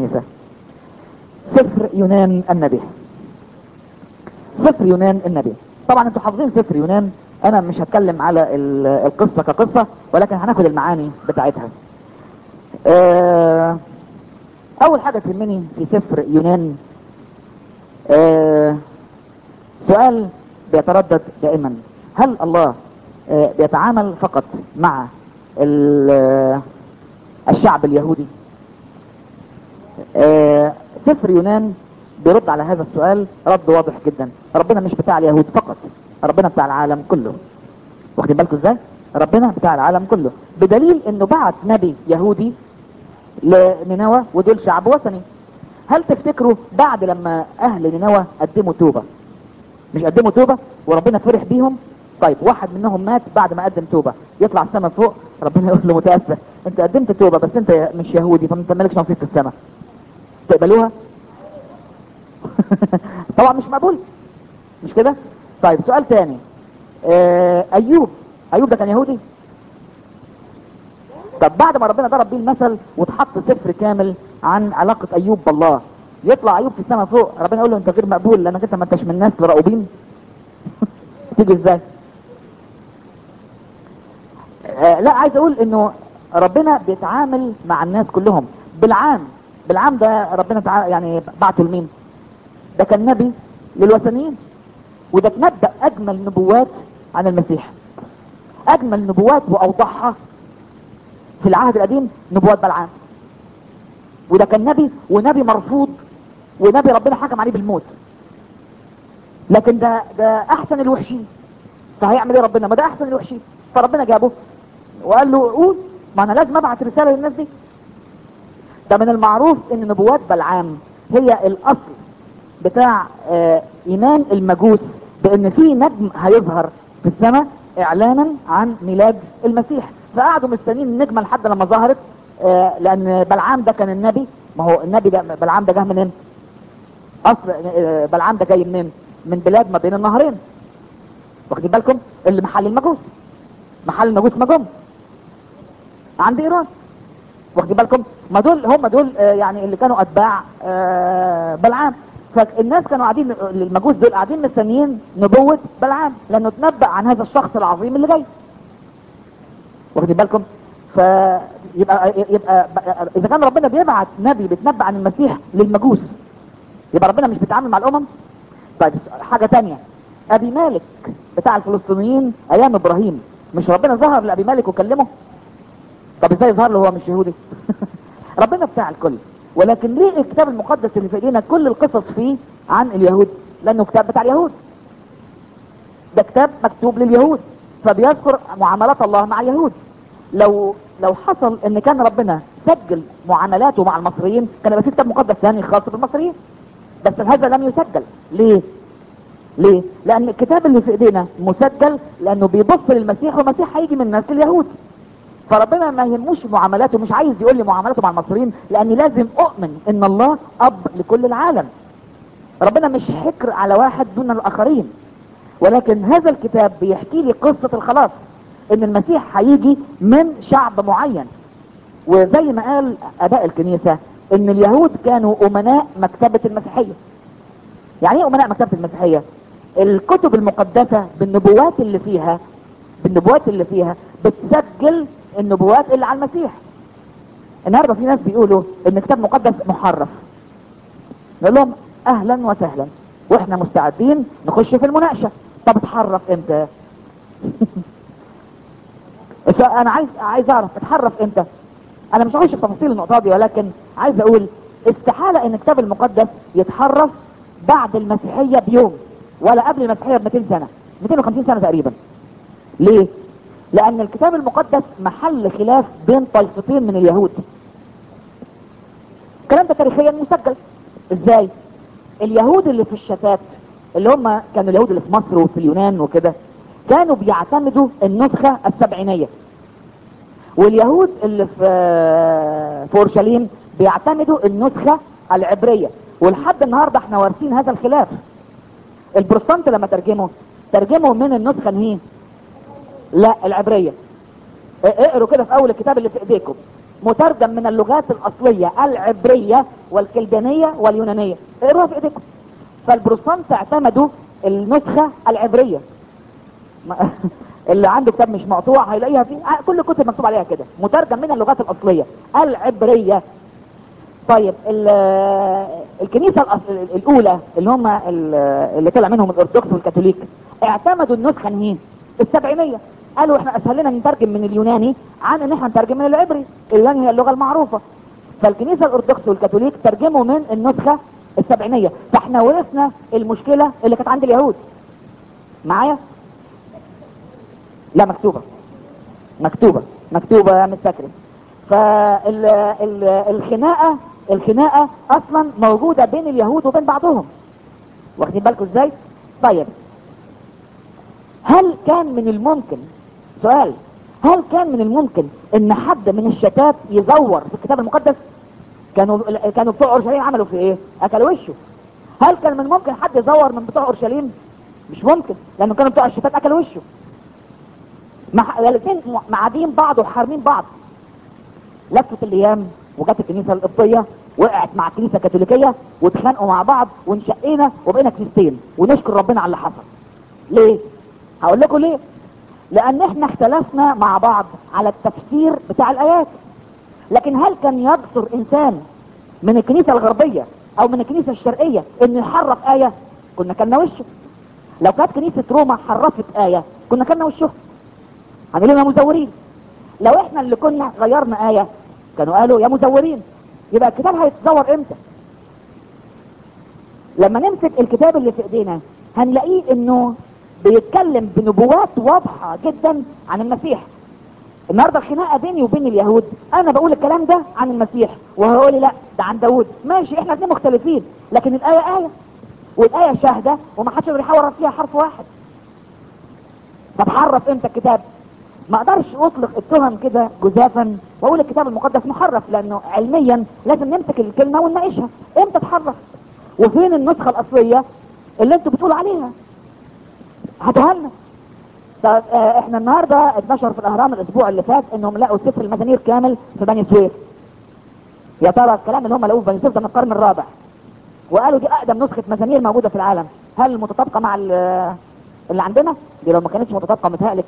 الكنيسة سفر يونان النبي سفر يونان النبي طبعا انتوا حافظين سفر يونان انا مش هتكلم على ال- القصة كقصة ولكن هناخد المعاني بتاعتها آه، اول حاجة تهمني في سفر يونان آه، سؤال بيتردد دائما هل الله آه، بيتعامل فقط مع ال- آه، الشعب اليهودي آه، سفر يونان بيرد على هذا السؤال رد واضح جدا ربنا مش بتاع اليهود فقط ربنا بتاع العالم كله واخدين بالكم ازاي ربنا بتاع العالم كله بدليل انه بعت نبي يهودي لنينوى ودول شعب وثني هل تفتكروا بعد لما اهل نينوى قدموا توبة مش قدموا توبة وربنا فرح بيهم طيب واحد منهم مات بعد ما قدم توبة يطلع السماء فوق ربنا يقول له متأسف انت قدمت توبة بس انت مش يهودي فانت مالكش نصيب في السماء تقبلوها طبعا مش مقبول مش كده طيب سؤال تاني آه ايوب ايوب ده كان يهودي طب بعد ما ربنا ضرب بيه المثل واتحط سفر كامل عن علاقة ايوب بالله يطلع ايوب في السماء فوق ربنا يقول له انت غير مقبول لانك انت ما انتش من الناس الراؤوبين تيجي ازاي آه لا عايز اقول انه ربنا بيتعامل مع الناس كلهم بالعام بالعام ده ربنا تعالى يعني بعته لمين ده كان نبي للوثنيين وده تنبأ اجمل نبوات عن المسيح اجمل نبوات واوضحها في العهد القديم نبوات بلعام وده كان نبي ونبي مرفوض ونبي ربنا حكم عليه بالموت لكن ده ده احسن الوحشين فهيعمل ايه ربنا ما ده احسن الوحشين فربنا جابه وقال له قول ما انا لازم ابعت رساله للناس دي ده من المعروف ان نبوات بلعام هي الاصل بتاع آه ايمان المجوس بان في نجم هيظهر في السماء اعلانا عن ميلاد المسيح فقعدوا مستنيين النجمه لحد لما ظهرت آه لان بلعام ده كان النبي ما هو النبي ده بلعام ده جه منين اصل آه بلعام ده جاي منين من بلاد ما بين النهرين واخدين بالكم اللي محل المجوس محل المجوس مجوم عند ايران واخدين بالكم ما دول هم دول آه يعني اللي كانوا اتباع آه بلعام فالناس كانوا قاعدين المجوس دول قاعدين مستنيين نبوة بلعام لانه تنبأ عن هذا الشخص العظيم اللي جاي واخدين بالكم فيبقى يبقى اذا كان ربنا بيبعت نبي بيتنبأ عن المسيح للمجوس يبقى ربنا مش بيتعامل مع الامم طيب حاجة تانية ابي مالك بتاع الفلسطينيين ايام ابراهيم مش ربنا ظهر لابي مالك وكلمه طب ازاي يظهر له هو مش يهودي ربنا بتاع الكل ولكن ليه الكتاب المقدس اللي في ايدينا كل القصص فيه عن اليهود لانه كتاب بتاع اليهود ده كتاب مكتوب لليهود فبيذكر معاملات الله مع اليهود لو لو حصل ان كان ربنا سجل معاملاته مع المصريين كان يبقى في كتاب مقدس ثاني خاص بالمصريين بس هذا لم يسجل ليه ليه لان الكتاب اللي في ايدينا مسجل لانه بيبص للمسيح والمسيح هيجي من نسل اليهود فربنا ما يهموش معاملاته مش عايز يقول لي معاملاته مع المصريين لاني لازم اؤمن ان الله اب لكل العالم ربنا مش حكر على واحد دون الاخرين ولكن هذا الكتاب بيحكي لي قصة الخلاص ان المسيح هيجي من شعب معين وزي ما قال اباء الكنيسة ان اليهود كانوا امناء مكتبة المسيحية يعني ايه امناء مكتبة المسيحية الكتب المقدسة بالنبوات اللي فيها بالنبوات اللي فيها بتسجل النبوات اللي على المسيح النهارده في ناس بيقولوا ان كتاب مقدس محرف نقول لهم اهلا وسهلا واحنا مستعدين نخش في المناقشه طب اتحرف امتى انا عايز عايز اعرف اتحرف امتى انا مش هخش في تفاصيل النقطه دي ولكن عايز اقول استحاله ان الكتاب المقدس يتحرف بعد المسيحيه بيوم ولا قبل المسيحيه ب 200 سنه 250 سنه تقريبا ليه لان الكتاب المقدس محل خلاف بين طائفتين من اليهود الكلام ده تاريخيا مسجل ازاي اليهود اللي في الشتات اللي هم كانوا اليهود اللي في مصر وفي اليونان وكده كانوا بيعتمدوا النسخة السبعينية واليهود اللي في في اورشليم بيعتمدوا النسخة العبرية ولحد النهاردة احنا وارثين هذا الخلاف البروتستانت لما ترجموا ترجموا من النسخة انهي لا العبرية اقروا كده في اول الكتاب اللي في ايديكم مترجم من اللغات الاصلية العبرية والكلدانية واليونانية اقروها في ايديكم فالبروتستانت اعتمدوا النسخة العبرية ما- اللي عنده كتاب مش مقطوع هيلاقيها في ع- كل الكتب مكتوب عليها كده مترجم من اللغات الاصلية العبرية طيب ال- الكنيسة الأص- الاولى اللي هم ال- اللي طلع منهم الارثوذكس والكاثوليك اعتمدوا النسخة مين السبعينية قالوا احنا اسهل لنا نترجم من اليوناني عن ان احنا نترجم من العبري اليوناني هي اللغة المعروفة فالكنيسة الارثوذكس والكاثوليك ترجموا من النسخة السبعينية فاحنا ورثنا المشكلة اللي كانت عند اليهود معايا لا مكتوبة مكتوبة مكتوبة يا مستكرم فالخناقة الخناقة اصلا موجودة بين اليهود وبين بعضهم واخدين بالكم ازاي طيب هل كان من الممكن سؤال هل كان من الممكن ان حد من الشتات يزور في الكتاب المقدس كانوا كانوا بتوع اورشليم عملوا في ايه اكلوا وشه هل كان من الممكن حد يزور من بتوع اورشليم مش ممكن لانه كانوا بتوع الشتات اكلوا وشه مع الاثنين معادين بعض وحارمين بعض لفت الايام وجت الكنيسه القبطيه وقعت مع الكنيسه الكاثوليكيه واتخانقوا مع بعض وانشقينا وبقينا كنيستين ونشكر ربنا على اللي حصل ليه هقول لكم ليه لان احنا اختلفنا مع بعض على التفسير بتاع الايات لكن هل كان يجسر انسان من الكنيسه الغربيه او من الكنيسه الشرقيه انه يحرف ايه كنا كلنا وشه لو كانت كنيسه روما حرفت ايه كنا كلنا وشه هنقول لهم يا مزورين لو احنا اللي كنا غيرنا آية كانوا قالوا يا مزورين يبقى الكتاب هيتزور امتى لما نمسك الكتاب اللي في ايدينا هنلاقيه انه بيتكلم بنبوات واضحة جدا عن المسيح النهارده الخناقه بيني وبين اليهود انا بقول الكلام ده عن المسيح وهو يقول لي لا ده عن داوود ماشي احنا الاثنين مختلفين لكن الايه ايه والايه شاهده وما حدش يقدر يحور فيها حرف واحد طب حرف امتى الكتاب ما اقدرش اطلق التهم كده جزافا واقول الكتاب المقدس محرف لانه علميا لازم نمسك الكلمه ونناقشها امتى اتحرف وفين النسخه الاصليه اللي انتوا بتقولوا عليها هاتوها لنا طب آه، احنا النهارده اتنشر في الاهرام الاسبوع اللي فات انهم لقوا سفر المزامير كامل في بني سويف يا ترى الكلام اللي هم لقوه في بني سويف ده من القرن الرابع وقالوا دي اقدم نسخه مزامير موجوده في العالم هل متطابقه مع ال- اللي عندنا دي لو ما كانتش متطابقه متهيألك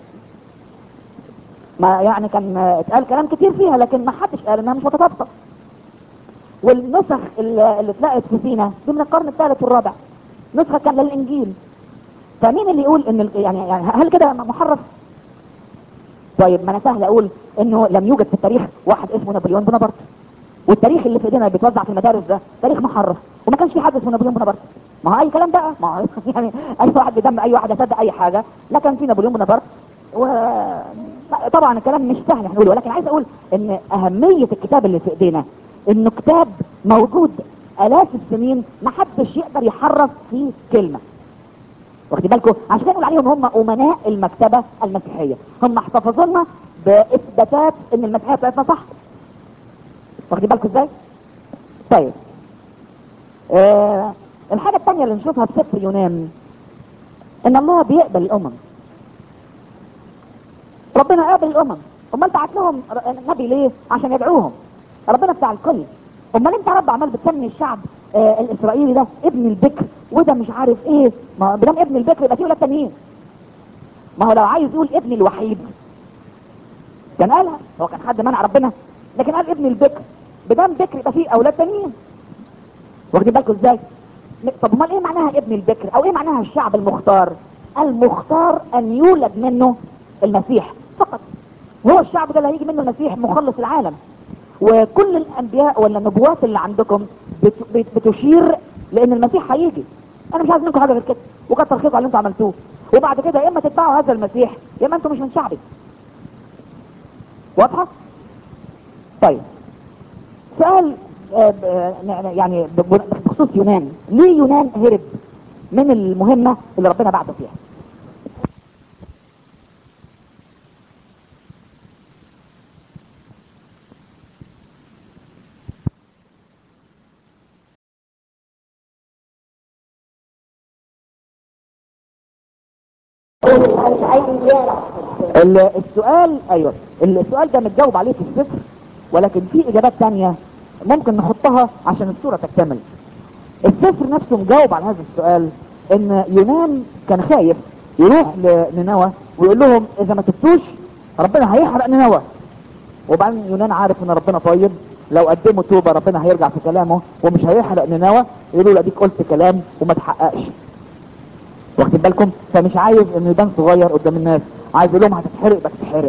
ما يعني كان آه، اتقال كلام كتير فيها لكن ما حدش قال انها مش متطابقه والنسخ اللي اللي اتلقت في سينا دي من القرن الثالث والرابع نسخه كامله للانجيل فمين اللي يقول ان ال- يعني يعني هل كده محرف طيب ما انا سهل اقول انه لم يوجد في التاريخ واحد اسمه نابليون بونابرت والتاريخ اللي في ايدينا بيتوزع في المدارس ده تاريخ محرف وما كانش في حد اسمه نابليون بونابرت ما هو اي كلام بقى ما هو يعني اي واحد بدم اي واحد يصدق اي حاجه لا كان في نابليون بونابرت و طبعا الكلام مش سهل احنا نقوله ولكن عايز اقول ان اهميه الكتاب اللي في ايدينا انه كتاب موجود الاف السنين ما حدش يقدر يحرف فيه كلمه واخدين بالكم عشان كده نقول عليهم هم امناء المكتبه المسيحيه هم احتفظوا لنا باثباتات ان المسيحيه بتاعتنا صح واخدين بالكم ازاي طيب آه الحاجه الثانيه اللي نشوفها في سفر يونان ان الله بيقبل الامم ربنا قابل الامم امال بعت لهم ر- نبي ليه عشان يدعوهم ربنا بتاع الكل امال انت يا رب عمال بتسمي الشعب آه الاسرائيلي ده ابن البكر وده مش عارف ايه ما دام ابن البكر يبقى فيه ولاد تانيين ما هو لو عايز يقول ابن الوحيد كان قالها هو كان حد منع ربنا لكن قال ابن البكر بدام بكر يبقى فيه اولاد تانيين واخدين بالكم ازاي م- طب امال ايه معناها ابن البكر او ايه معناها الشعب المختار المختار ان يولد منه المسيح فقط هو الشعب ده اللي هيجي منه المسيح مخلص العالم وكل الانبياء ولا النبوات اللي عندكم بت- بت- بتشير لان المسيح هيجي انا مش عايز منكم حاجه غير كده وكتر خيركم على اللي انتوا عملتوه وبعد كده يا اما تتبعوا هذا المسيح يا اما انتوا مش من شعبي واضحه طيب سؤال آه، ب- آه، يعني ب- بخصوص يونان ليه يونان هرب من المهمه اللي ربنا بعته فيها ال- السؤال ايوه السؤال ده متجاوب عليه في السفر ولكن في اجابات تانية ممكن نحطها عشان الصورة تكتمل السفر نفسه مجاوب على هذا السؤال ان يونان كان خايف يروح لنينوى ويقول لهم اذا ما تبتوش ربنا هيحرق نينوى وبعدين يونان عارف ان ربنا طيب لو قدموا توبه ربنا هيرجع في كلامه ومش هيحرق نينوى يقولوا له اديك قلت كلام وما تحققش واخدين بالكم فمش عايز انه يبان صغير قدام الناس عايز يقول لهم هتتحرق بس تتحرق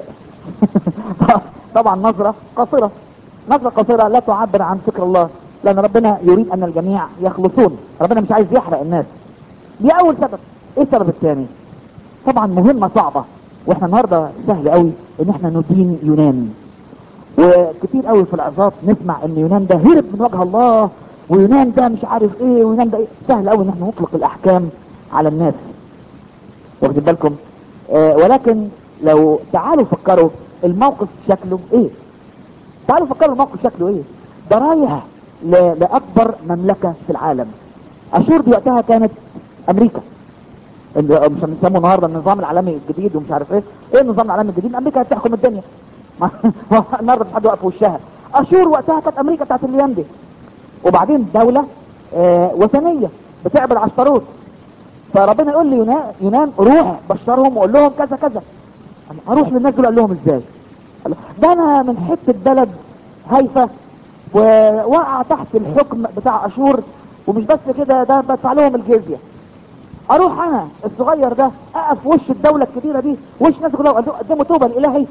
طبعا نظره قصيره نظره قصيره لا تعبر عن فكر الله لان ربنا يريد ان الجميع يخلصون ربنا مش عايز يحرق الناس دي اول سبب ايه السبب الثاني طبعا مهمه صعبه واحنا النهارده سهل قوي ان احنا ندين يونان وكتير قوي في العظات نسمع ان يونان ده هرب من وجه الله ويونان ده مش عارف ايه ويونان ده ايه سهل قوي ان احنا نطلق الاحكام على الناس واخدين بالكم آه ولكن لو تعالوا فكروا الموقف شكله ايه تعالوا فكروا الموقف شكله ايه ده رايح ل- لاكبر مملكه في العالم اشور دي وقتها كانت امريكا اللي مش بنسموه النهارده النظام العالمي الجديد ومش عارف ايه ايه النظام العالمي الجديد امريكا هتحكم الدنيا ما- النهارده مش حد واقف في وشها اشور وقتها كانت امريكا بتاعت الايام دي وبعدين دوله آه وثنيه بتعبد عشتروت فربنا يقول لي يونان يونان روح بشرهم وقول لهم كذا كذا اروح للناس دول اقول لهم ازاي قال له، ده انا من حته بلد هايفه ووقع تحت الحكم بتاع اشور ومش بس كده ده بدفع لهم الجزيه اروح انا الصغير ده اقف في وش الدوله الكبيره دي وش الناس كلها قدموا توبه الالهي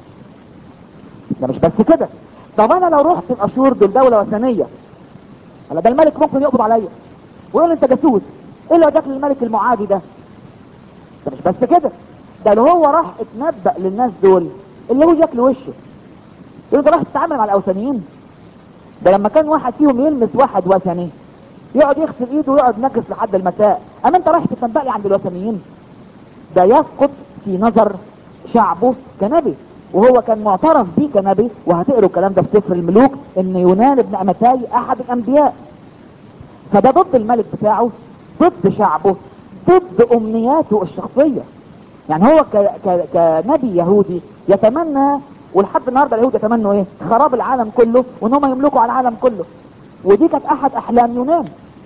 ده مش بس كده طب انا لو رحت الاشور دول دوله وثنيه هلا ده الملك ممكن يقبض عليا ويقول انت جاسوس ايه اللي وداك للملك المعادي ده ده مش بس كده ده لو هو راح اتنبأ للناس دول اللي هو ياكل وشه يقول ده راح تتعامل مع الاوثانيين ده لما كان واحد فيهم يلمس واحد وثني يقعد يغسل ايده ويقعد نجس لحد المساء اما انت رايح تتنبأ لي عند الوثنيين ده يسقط في نظر شعبه كنبي وهو كان معترف بيه كنبي وهتقروا الكلام ده في سفر الملوك ان يونان ابن امتاي احد الانبياء فده ضد الملك بتاعه ضد شعبه ضد امنياته الشخصيه يعني هو ك... ك... كنبي يهودي يتمنى ولحد النهارده اليهود يتمنوا ايه؟ خراب العالم كله وان هم يملكوا على العالم كله ودي كانت احد احلام يونان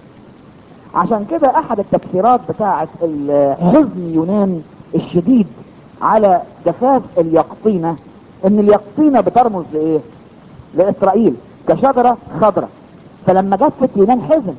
عشان كده احد التفسيرات بتاعه ال- حزن يونان الشديد على جفاف اليقطينة ان اليقطينة بترمز لايه لاسرائيل كشجرة خضراء فلما جفت يونان حزن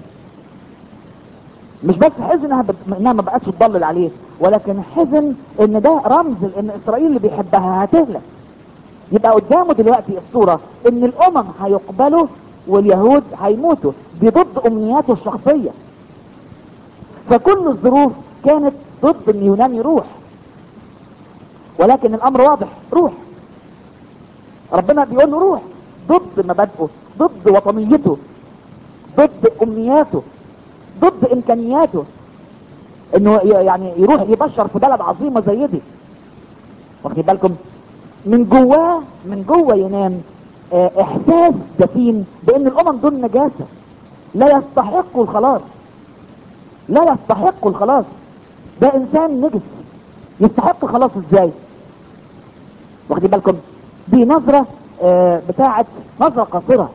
مش بس حزن انها بت- انها ما بقتش تضلل عليه ولكن حزن ان ده رمز ان اسرائيل اللي بيحبها هتهلك يبقى قدامه دلوقتي الصورة ان الامم هيقبلوا واليهود هيموتوا دي ضد امنياته الشخصية فكل الظروف كانت ضد ان يونان يروح ولكن الامر واضح روح ربنا بيقول له روح ضد مبادئه ضد وطنيته ضد امنياته ضد امكانياته انه ي- يعني يروح يبشر في بلد عظيمه زي دي واخدين بالكم من جواه من جوه ينام آه، احساس دفين بان الامم دول نجاسه لا يستحقوا الخلاص لا يستحقوا الخلاص ده انسان نجس يستحق الخلاص ازاي واخدين بالكم دي نظرة آه، بتاعت نظرة قاصرة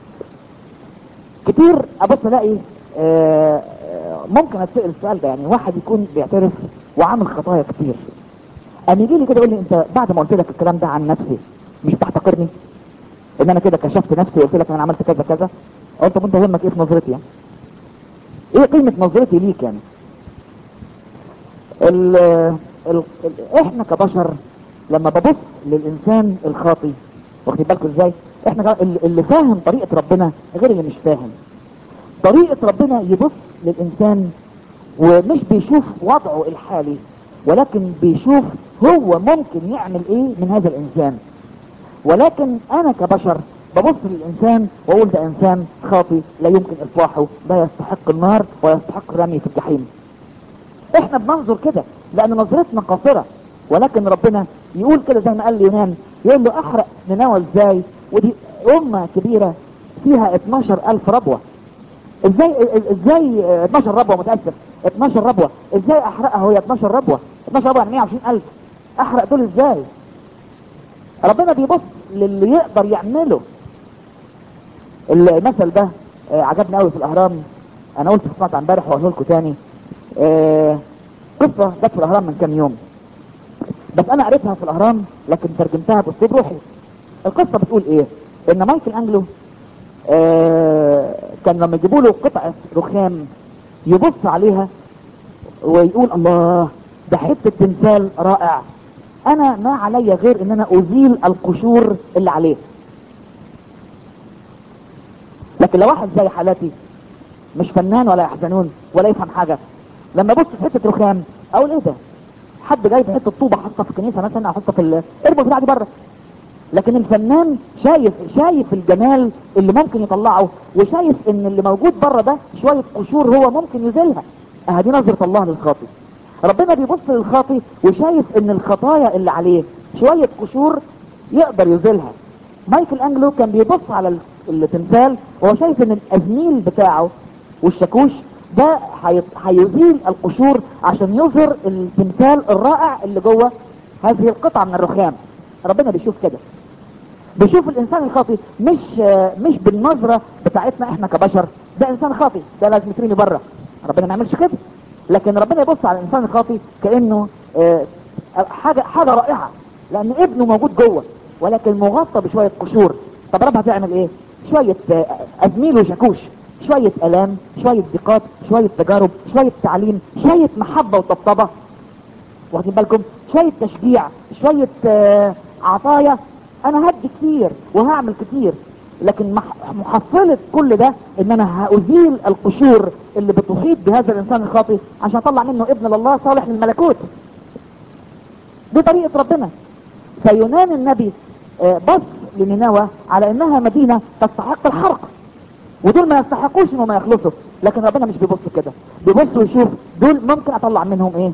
كتير ابص الاقي آه، آه، ممكن اتسأل السؤال ده يعني واحد يكون بيعترف وعامل خطايا كتير قام يجي لي كده يقول لي انت بعد ما قلت لك الكلام ده عن نفسي مش بتحتقرني ان انا كده كشفت نفسي وقلت لك انا عملت كذا كذا قلت طب انت يهمك ايه في نظرتي يعني ايه قيمة نظرتي ليك يعني ال ال ال احنا كبشر لما ببص للانسان الخاطي واخدين بالكم ازاي احنا كا- اللي اللي فاهم طريقة ربنا غير اللي مش فاهم طريقة ربنا يبص للانسان ومش بيشوف وضعه الحالي ولكن بيشوف هو ممكن يعمل ايه من هذا الانسان ولكن انا كبشر ببص للانسان واقول ده انسان خاطي لا يمكن اصلاحه ده يستحق النار ويستحق الرمي في الجحيم احنا بننظر كده لان نظرتنا قاصرة ولكن ربنا يقول كده زي ما قال ليونان يقول له احرق نينوى ازاي ودي امة كبيرة فيها 12 الف ربوة ازاي ازاي اه، 12 ربوة متأسف 12 ربوة ازاي احرقها وهي 12 ربوة 12 ربوة يعني 120 الف احرق دول ازاي ربنا بيبص للي يقدر يعمله المثل ده آه، عجبني قوي في الاهرام انا قلت سمعت عن امبارح واقول لكم تاني آه، قصه جت في الاهرام من كام يوم بس انا قريتها في الاهرام لكن ترجمتها باسلوب روحي القصه بتقول ايه ان مايكل انجلو آه، كان لما يجيبوا له قطعه رخام يبص عليها ويقول الله ده حته تمثال رائع انا ما علي غير ان انا ازيل القشور اللي عليه لكن لو واحد زي حالاتي مش فنان ولا يحزنون ولا يفهم حاجه لما ابص في حته رخام اقول ايه ده حد جايب حته طوبه حاطه في الكنيسه مثلا احطها في ال- ارمي البتاع دي بره لكن الفنان شايف شايف الجمال اللي ممكن يطلعه وشايف ان اللي موجود بره ده شويه قشور هو ممكن يزيلها اه دي نظره الله للخاطئ ربنا بيبص للخاطئ وشايف ان الخطايا اللي عليه شويه قشور يقدر يزيلها مايكل انجلو كان بيبص على ال- التمثال وهو شايف ان الازميل بتاعه والشاكوش ده هي- هيزيل القشور عشان يظهر التمثال الرائع اللي جوه هذه القطعه من الرخام ربنا بيشوف كده بيشوف الانسان الخاطئ مش آه، مش بالنظره بتاعتنا احنا كبشر ده انسان خاطئ ده لازم يترمي بره ربنا ما يعملش كده لكن ربنا يبص على الانسان الخاطئ كانه آه، حاجه حاجه رائعه لان ابنه موجود جوه ولكن مغطى بشويه قشور طب ربها هتعمل ايه شويه آه، ازميل وشاكوش شويه الام شويه ضيقات شويه تجارب شويه تعليم شويه محبه وطبطبه واخدين بالكم شويه تشجيع شويه آه، عطايا انا هدي كتير وهعمل كتير لكن مح- محصلة كل ده ان انا هازيل القشور اللي بتحيط بهذا الانسان الخاطئ عشان اطلع منه ابن لله صالح للملكوت دي طريقة ربنا فيونان النبي آه، بص لنينوى على انها مدينة تستحق الحرق ودول ما يستحقوش انهم يخلصوا لكن ربنا مش بيبص كده بيبص ويشوف دول ممكن اطلع منهم ايه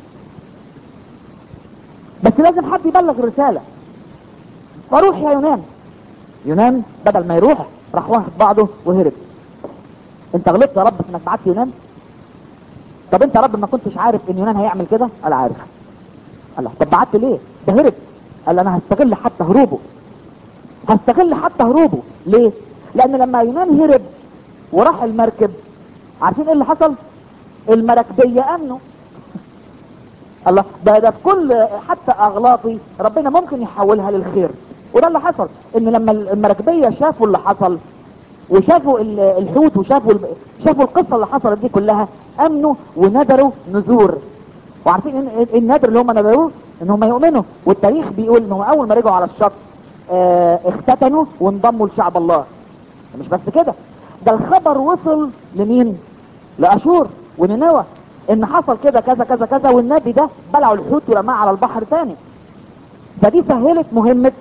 بس لازم حد يبلغ الرسالة فروح يا يونان يونان بدل ما يروح راح واخد بعضه وهرب انت غلطت يا رب في انك بعت يونان طب انت يا رب ما كنتش عارف ان يونان هيعمل كده قال عارف قال له طب بعت ليه ده هرب قال انا هستغل حتى هروبه هستغل حتى هروبه ليه لان لما يونان هرب وراح المركب عارفين ايه اللي حصل المراكبية امنوا الله ده ده في كل حتى اغلاطي ربنا ممكن يحولها للخير وده اللي حصل ان لما المراكبيه شافوا اللي حصل وشافوا ال- الحوت وشافوا ال- شافوا القصه اللي حصلت دي كلها امنوا وندروا نذور وعارفين ان إن النذر اللي هم نذروه ان هم يؤمنوا والتاريخ بيقول ان هم اول ما رجعوا على الشط آه، اختتنوا وانضموا لشعب الله مش بس كده ده الخبر وصل لمين لاشور ونينوى ان حصل كده كذا كذا كذا والنبي ده بلعوا الحوت ورماه على البحر تاني فدي سهلت مهمة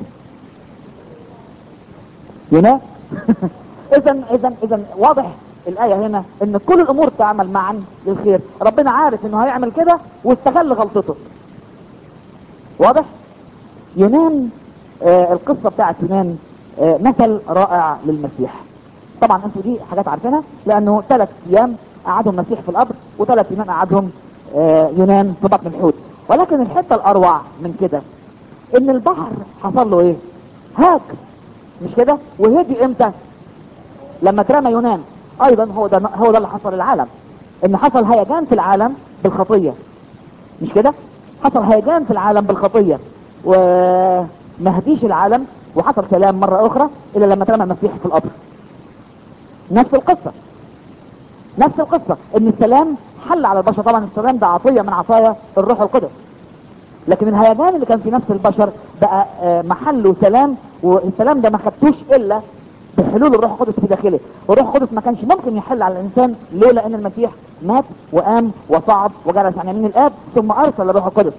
يونان اذا اذا اذا واضح الايه هنا ان كل الامور تعمل معا للخير ربنا عارف انه هيعمل كده واستغل غلطته واضح يونان آه القصه بتاعت يونان آه مثل رائع للمسيح طبعا انتوا دي حاجات عارفينها لانه ثلاث ايام قعدهم المسيح في القبر وثلاث ايام قعدهم آه يونان في بطن الحوت ولكن الحته الاروع من كده ان البحر حصل له ايه هاك مش كده وهدي امتى لما اترمى يونان ايضا هو ده هو ده اللي حصل للعالم ان حصل هيجان في العالم بالخطيه مش كده حصل هيجان في العالم بالخطيه وما هديش العالم وحصل سلام مره اخرى الا لما اترمى المسيح في القبر نفس القصه نفس القصه ان السلام حل على البشر طبعا السلام ده عطيه من عطايا الروح القدس لكن الهيجان اللي كان في نفس البشر بقى آه، محله سلام والسلام ده ما خدتوش الا بحلول الروح القدس في داخله والروح القدس ما كانش ممكن يحل على الانسان لولا ان المسيح مات وقام وصعد وجلس عن يمين الاب ثم ارسل الروح القدس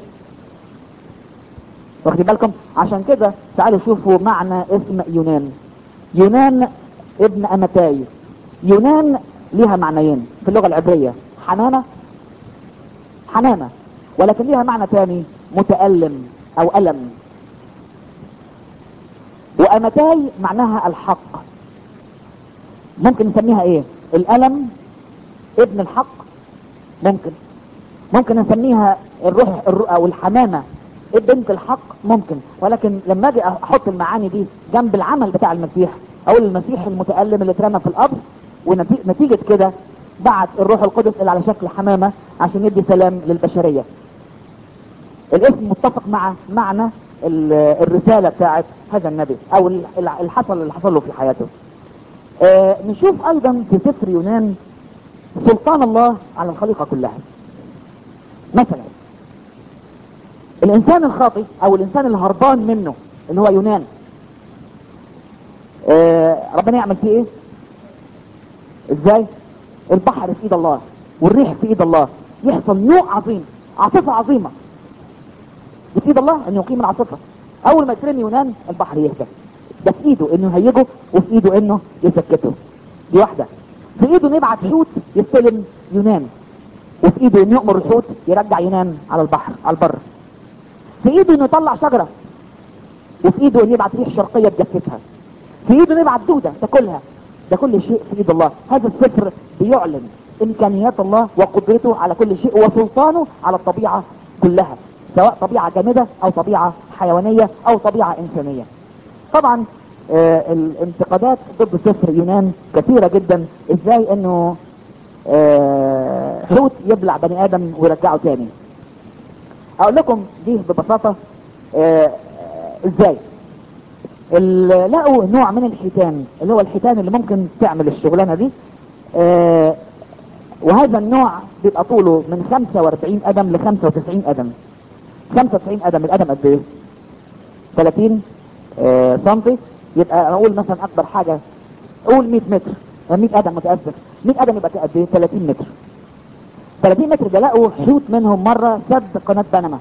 واخدين بالكم عشان كده تعالوا شوفوا معنى اسم يونان يونان ابن امتاي يونان ليها معنيين في اللغه العبريه حنانه حنانه ولكن ليها معنى تاني متألم او ألم وأمتاي معناها الحق ممكن نسميها ايه الألم ابن الحق ممكن ممكن نسميها الروح الروح او الحمامة بنت الحق ممكن ولكن لما اجي احط المعاني دي جنب العمل بتاع المسيح او المسيح المتألم اللي اترمى في القبر ونتيجة كده بعت الروح القدس اللي على شكل حمامة عشان يدي سلام للبشرية الاسم متفق مع معنى ال- الرسالة بتاعت هذا النبي او ال- اللي حصل اللي حصل له في حياته آه نشوف ايضا في سفر يونان سلطان الله على الخليقة كلها مثلا الانسان الخاطئ او الانسان الهربان منه اللي هو يونان آه ربنا يعمل فيه ايه ازاي البحر في ايد الله والريح في ايد الله يحصل نوع عظيم عاصفة عظيمة دي في ايد الله ان يقيم العاصفة اول ما يترمي يونان البحر يهدى ده في ايده انه يهيجه وفي ايده انه يسكته دي واحدة في ايده انه يبعت حوت يستلم يونان وفي ايده انه يؤمر الحوت يرجع يونان على البحر على البر في ايده انه يطلع شجرة وفي ايده انه يبعت ريح شرقية تجففها في ايده انه يبعت دودة تاكلها ده كل شيء في ايد الله هذا السفر بيعلن امكانيات الله وقدرته على كل شيء وسلطانه على الطبيعة كلها سواء طبيعة جامدة او طبيعة حيوانية او طبيعة انسانية طبعا آه الانتقادات ضد سفر يونان كثيرة جدا ازاي انه آه حوت يبلع بني ادم ويرجعه تاني اقول لكم دي ببساطة آه آه، ازاي ال- لقوا نوع من الحيتان اللي هو الحيتان اللي ممكن تعمل الشغلانة دي آه، وهذا النوع بيبقى طوله من 45 قدم ل 95 قدم 95 قدم القدم قد ايه 30 آه، سنتي يبقى اقول مثلا اكبر حاجة قول 100 متر آه، 100 قدم متأسف 100 قدم يبقى قد ايه 30 متر 30 متر ده لقوا حوت منهم مرة سد قناة بنما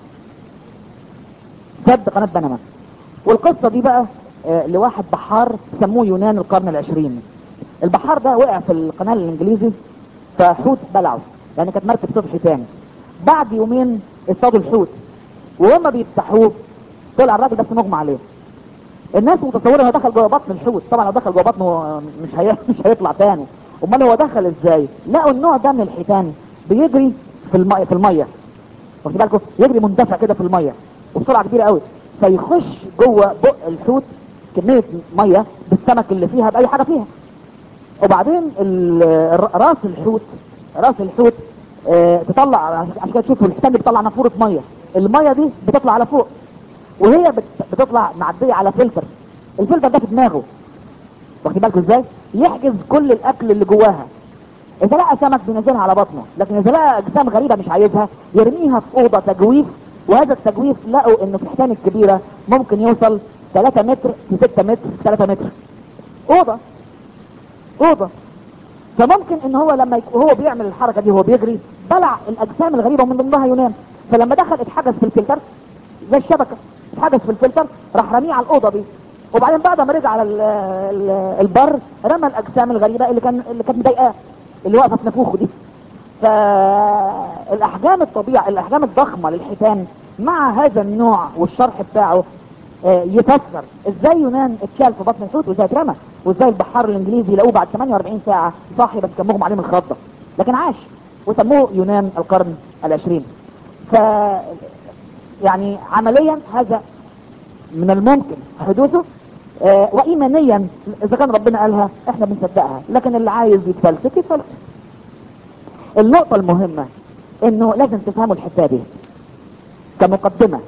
سد قناة بنما والقصة دي بقى آه، لواحد بحار سموه يونان القرن العشرين البحار ده وقع في القناة الانجليزي فحوت بلعه يعني كانت مركب صبح تاني بعد يومين اصطادوا الحوت وهم بيفتحوه طلع الراجل بس مغمى عليه الناس متصوره انه دخل جوه بطن الحوت طبعا لو دخل جوه بطنه آه، مش هي... مش هيطلع تاني امال هو دخل ازاي لقوا النوع ده من الحيتان بيجري في الميه في الميه واخد بالكم يجري مندفع كده في الميه وبسرعه كبيره قوي فيخش جوه بق الحوت كميه ميه بالسمك اللي فيها باي حاجه فيها وبعدين ال- الر- راس الحوت راس الحوت آه تطلع عشان كده تشوفوا الحيتان بتطلع نافوره ميه الميه دي بتطلع على فوق وهي بت- بتطلع معديه على فلتر الفلتر ده في دماغه واخد بالكم ازاي يحجز كل الاكل اللي جواها اذا لقى سمك بينزلها على بطنه لكن اذا لقى اجسام غريبه مش عايزها يرميها في اوضه تجويف وهذا التجويف لقوا ان في الحيتان الكبيره ممكن يوصل 3 متر ل 6 متر 3 متر اوضه اوضه فممكن ان هو لما يك... وهو بيعمل الحركه دي وهو بيجري بلع الاجسام الغريبه ومن ضمنها يونان فلما دخل اتحجز في الفلتر زي الشبكه اتحجز في الفلتر راح رميه على الاوضه دي وبعدين بعد ما رجع على ال- ال- البر رمى الاجسام الغريبه اللي كان اللي كانت مضايقاه اللي واقفه في نافوخه دي فالاحجام الطبيعه الاحجام الضخمه للحيتان مع هذا النوع والشرح بتاعه آه، يفسر ازاي يونان اتشال في بطن الحوت وازاي اترمى وازاي البحار الانجليزي لقوه بعد 48 ساعه صاحي بس كان مغمى عليه من الخضه لكن عاش وسموه يونان القرن العشرين ف يعني عمليا هذا من الممكن حدوثه آه، وايمانيا اذا كان ربنا قالها احنا بنصدقها لكن اللي عايز يتفلسف يتفلسف النقطة المهمة انه لازم تفهموا الحتة دي كمقدمة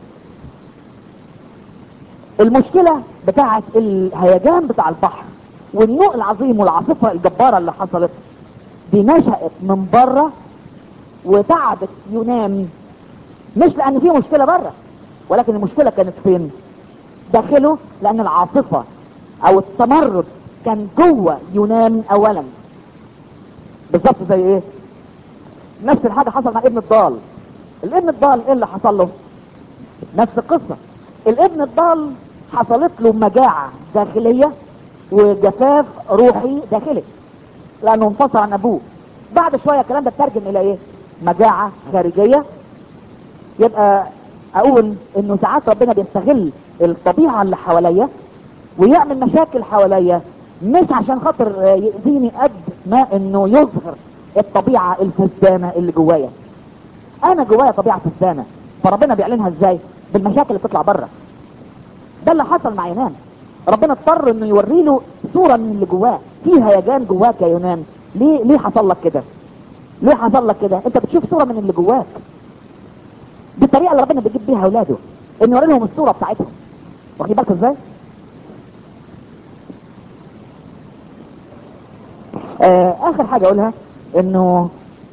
المشكلة بتاعت الهيجان بتاع البحر والنوء العظيم والعاصفة الجبارة اللي حصلت دي نشأت من بره وتعبت يونان مش لان في مشكلة بره ولكن المشكلة كانت فين داخله لان العاصفة او التمرد كان جوه يونان اولا بالظبط زي ايه نفس الحاجة حصل مع ابن الضال الابن الضال ايه اللي حصل له نفس القصة الابن الضال حصلت له مجاعة داخلية وجفاف روحي داخلي لانه انفصل عن ابوه بعد شوية الكلام ده ترجم الى ايه مجاعة خارجية يبقى اقول انه ساعات ربنا بيستغل الطبيعة اللي حواليا ويعمل مشاكل حواليا مش عشان خاطر آه، يأذيني قد ما انه يظهر الطبيعة الفسدانة اللي جوايا انا جوايا طبيعة فسدانة فربنا بيعلنها ازاي بالمشاكل اللي بتطلع بره ده اللي حصل مع يونان ربنا اضطر انه يوري له صورة من اللي جواه في هيجان جواك يا يونان ليه ليه حصل لك كده ليه حصل لك كده انت بتشوف صورة من اللي جواك دي الطريقة اللي ربنا بيجيب بيها اولاده انه يوري لهم الصورة بتاعتهم واخدين بالكم ازاي آه اخر حاجة اقولها انه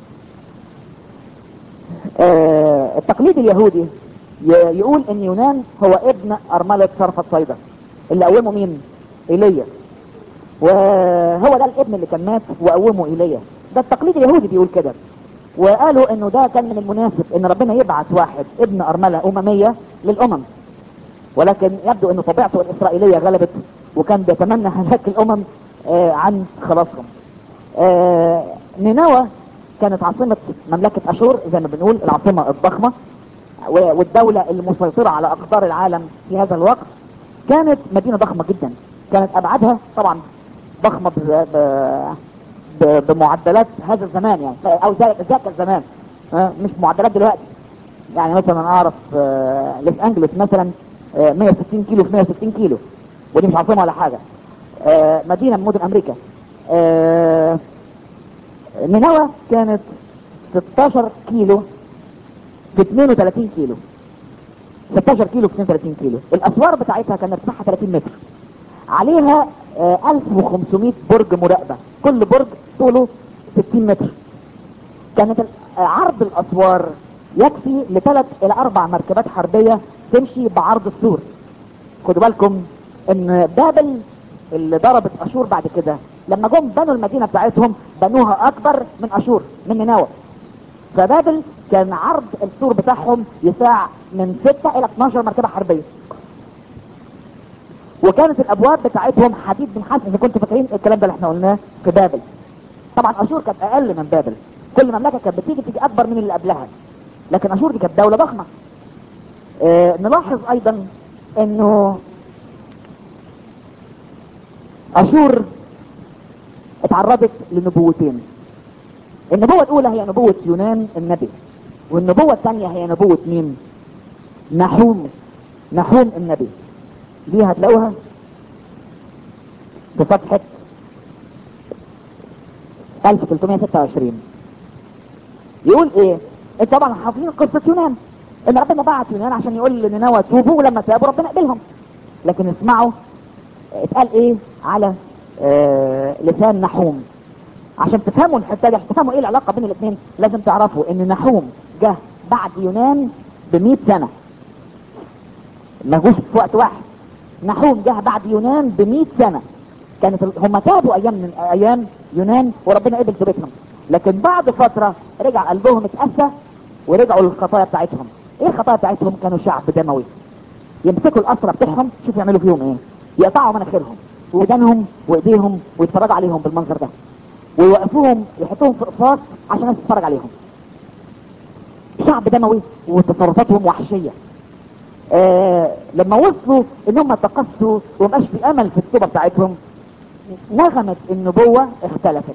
آه التقليد اليهودي ي- يقول ان يونان هو ابن ارملة صرفة صيدا اللي قومه مين ايليا وهو ده الابن اللي كان مات وقومه ايليا ده التقليد اليهودي بيقول كده وقالوا انه ده كان من المناسب ان ربنا يبعث واحد ابن ارملة اممية للامم ولكن يبدو ان طبيعته الاسرائيلية غلبت وكان بيتمنى هلاك الامم آه عن خلاصهم آه نينوى كانت عاصمة مملكة اشور زي ما بنقول العاصمة الضخمة و- والدولة المسيطرة على اقطار العالم في هذا الوقت كانت مدينة ضخمة جدا كانت ابعادها طبعا ضخمة ب... ب... ب... بمعدلات هذا الزمان يعني او ذاك ذاك الزمان آه، مش معدلات دلوقتي يعني مثلا انا اعرف آه، لوس انجلوس مثلا آه، 160 كيلو في 160 كيلو ودي مش عاصمة ولا حاجة آه، مدينة من مدن امريكا آه، نينوى كانت 16 كيلو في 32 كيلو 16 كيلو في 32 كيلو الاسوار بتاعتها كانت ارتفاعها 30 متر عليها آه، 1500 برج مراقبة كل برج طوله 60 متر كانت ال- آه، عرض الاسوار يكفي لثلاث الى اربع مركبات حربية تمشي بعرض السور خدوا بالكم ان بابل اللي ضربت اشور بعد كده لما جم بنوا المدينة بتاعتهم بنوها اكبر من اشور من نينوى فبابل كان عرض السور بتاعهم يساع من 6 الى 12 مركبة حربية وكانت الابواب بتاعتهم حديد من حديد اذا كنتوا فاكرين الكلام ده اللي احنا قلناه في بابل طبعا اشور كانت اقل من بابل كل مملكة كانت بتيجي تيجي اكبر من اللي قبلها لكن اشور دي كانت دولة ضخمة اه نلاحظ ايضا انه اشور اتعرضت لنبوتين النبوة الاولى هي نبوة يونان النبي والنبوة الثانية هي نبوة مين نحوم نحوم النبي دي هتلاقوها في صفحة 1326 يقول ايه انت طبعا حافظين قصة يونان ان ربنا بعت يونان عشان يقول لنينوى توبوا ولما تابوا ربنا قبلهم لكن اسمعوا اتقال ايه على آه لسان نحوم عشان تفهموا الحته دي عشان تفهموا ايه العلاقه بين الاثنين لازم تعرفوا ان نحوم جه بعد يونان ب 100 سنه ما جوش في وقت واحد نحوم جه بعد يونان ب 100 سنه كانت ال- هم تابوا ايام من ايام يونان وربنا قبل توبتهم لكن بعد فتره رجع قلبهم اتأسى ورجعوا للخطايا بتاعتهم ايه الخطايا بتاعتهم كانوا شعب دموي يمسكوا الاسرى بتاعهم شوفوا يعملوا فيهم ايه يقطعوا مناخيرهم ودانهم وايديهم ويتفرجوا عليهم بالمنظر ده ويوقفوهم يحطوهم في قفاص عشان الناس تتفرج عليهم شعب دموي وتصرفاتهم وحشية آه لما وصلوا ان هم تقصوا ومبقاش في امل في التوبة بتاعتهم نغمة النبوة اختلفت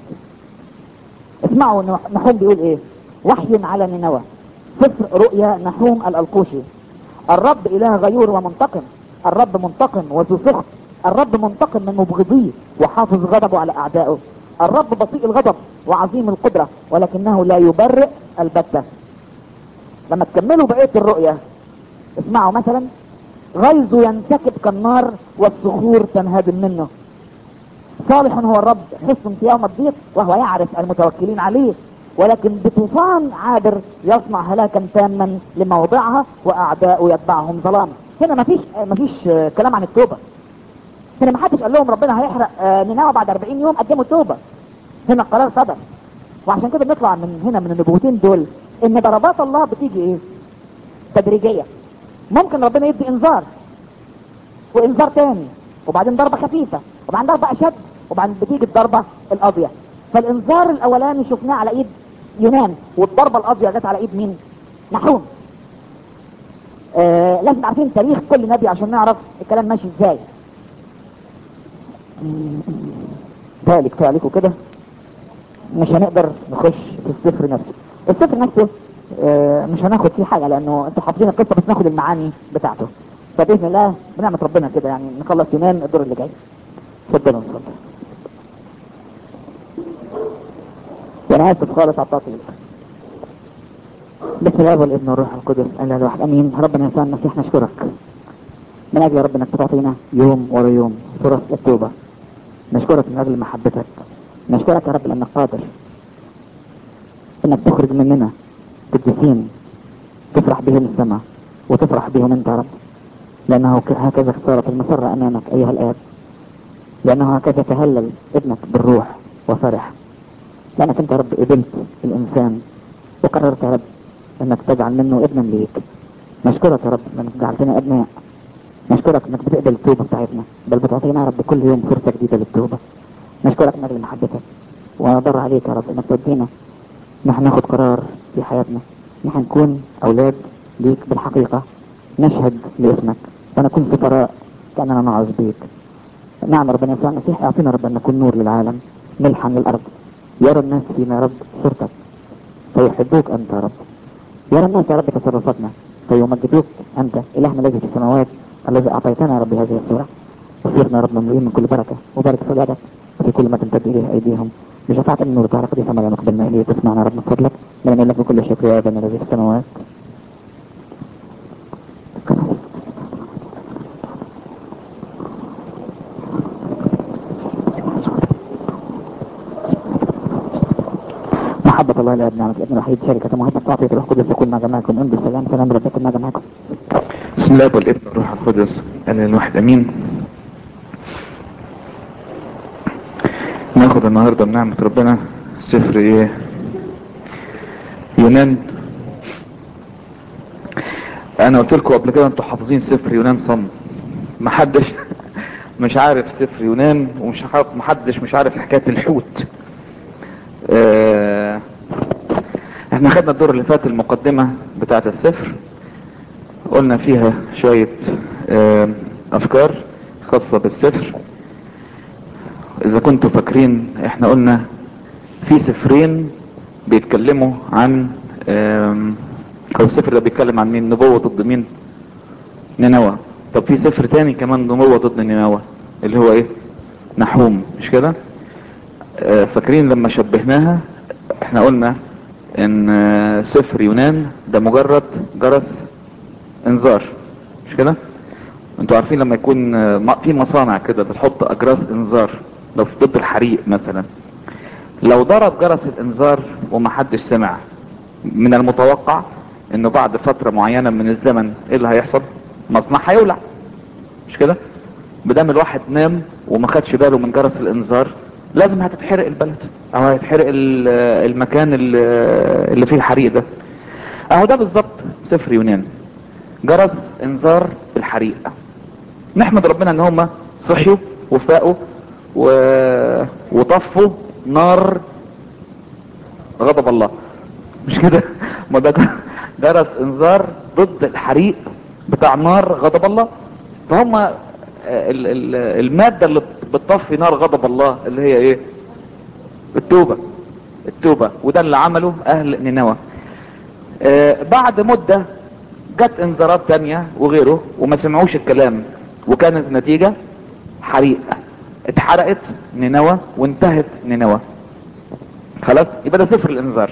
اسمعوا نح- نحوم بيقول ايه وحي على نينوى سفر رؤيا نحوم الالقوشي الرب اله غيور ومنتقم الرب منتقم وذو سخط الرب منتقم من مبغضيه وحافظ غضبه على اعدائه الرب بطيء الغضب وعظيم القدرة ولكنه لا يبرئ البتة لما تكملوا بقية الرؤية اسمعوا مثلا غيظه ينسكب كالنار والصخور تنهدم منه صالح هو الرب حسن في يوم الضيق وهو يعرف المتوكلين عليه ولكن بطوفان عابر يصنع هلاكا تاما لموضعها واعداؤه يتبعهم ظلام هنا مفيش مفيش آه، كلام عن التوبه هنا ما حدش قال لهم ربنا هيحرق آه، نينوى بعد 40 يوم قدموا توبه هنا القرار صدر وعشان كده بنطلع من هنا من النبوتين دول ان ضربات الله بتيجي ايه تدريجيه ممكن ربنا يدي انذار وانذار تاني وبعدين ضربة خفيفة وبعدين ضربة اشد وبعدين بتيجي الضربة القاضية فالانذار الاولاني شفناه على ايد يونان والضربة القاضية جت على ايد مين نحوم آه لازم عارفين تاريخ كل نبي عشان نعرف الكلام ماشي ازاي ذلك كفايه عليكم كده مش هنقدر نخش في السفر نفسه السفر نفسه آه، مش هناخد فيه حاجة لانه انتوا حافظين القصة بس ناخد المعاني بتاعته فباذن الله بنعمه ربنا كده يعني نخلص يونان الدور اللي جاي اتفضلوا اتفضل وانا اسف خالص على التعطيل بسم الله والابن والروح القدس الا الواحد امين ربنا يسوع المسيح نشكرك من اجل يا رب انك تعطينا يوم ورا يوم فرص التوبه نشكرك من اجل محبتك نشكرك يا رب لانك قادر انك تخرج مننا قديسين تفرح بهم السماء وتفرح بهم انت يا رب لانه ك- هكذا صارت المسرة امامك ايها الاب لانه هكذا تهلل ابنك بالروح وفرح لانك انت يا رب قبلت الانسان وقررت يا رب انك تجعل منه ابنا ليك نشكرك يا رب انك جعلتنا ابناء نشكرك انك بتقبل التوبه بتاعتنا بل بتعطينا يا رب كل يوم فرصه جديده للتوبه نشكرك من اجل محبتك ونضر عليك يا رب انك تودينا نحن ناخد قرار في حياتنا نحن نكون اولاد ليك بالحقيقه نشهد لاسمك ونكون سفراء كاننا نعظ بيك نعم ربنا يسوع المسيح اعطينا رب ان نكون نور للعالم ملحا للارض يرى الناس فينا يا رب صورتك فيحبوك انت يا رب يرى الناس يا رب تصرفاتنا فيمجدوك انت الهنا الذي في السماوات الذي اعطيتنا يا رب هذه الصوره وصيرنا يا رب مملوئين من كل بركه وبارك في ولادك وفي كل ما تمتد اليه ايديهم بشفاعة النور تعالى قديسة مريم اقبلنا اليه تسمعنا يا رب من فضلك لنا لك بكل شكر يا ابانا الذي في السماوات محبة الله الآب نعمة الابن الوحيد شركة محبة تعطية الروح القدس تكون مع جماعكم انتم سلام سلام رب يكون مع جماعكم بسم الله والابن والروح القدس انا الواحد امين ناخد النهارده بنعمة ربنا سفر ايه يونان انا قلت لكم قبل كده انتوا حافظين سفر يونان صم محدش مش عارف سفر يونان ومش عارف محدش مش عارف حكاية الحوت آه احنا خدنا الدور اللي فات المقدمة بتاعة السفر قلنا فيها شوية آه، افكار خاصة بالسفر اذا كنتوا فاكرين احنا قلنا في سفرين بيتكلموا عن آم، او السفر ده بيتكلم عن مين نبوة ضد مين نينوى طب في سفر تاني كمان نبوة ضد نينوى اللي هو ايه نحوم مش كده آه، فاكرين لما شبهناها احنا قلنا ان آه، سفر يونان ده مجرد جرس انذار مش كده انتوا عارفين لما يكون آه، م- في مصانع كده بتحط اجراس انذار لو في ضد الحريق مثلا لو ضرب جرس الانذار ومحدش سمع من المتوقع انه بعد فترة معينة من الزمن ايه اللي هيحصل مصنع هيولع مش كده بدام الواحد نام وما خدش باله من جرس الانذار لازم هتتحرق البلد او هيتحرق ال- المكان اللي اللي فيه الحريق ده اهو ده بالظبط سفر يونان جرس انذار الحريق نحمد ربنا ان هم صحيوا وفاقوا و... وطفوا نار غضب الله مش كده ما ده جرس انذار ضد الحريق بتاع نار غضب الله فهم ال... ال... المادة اللي بتطفي نار غضب الله اللي هي ايه التوبة التوبة وده اللي عمله اهل نينوى آه، بعد مدة جت انذارات تانية وغيره وما سمعوش الكلام وكانت النتيجة حريق اتحرقت نينوى وانتهت نينوى خلاص يبقى ده سفر الانذار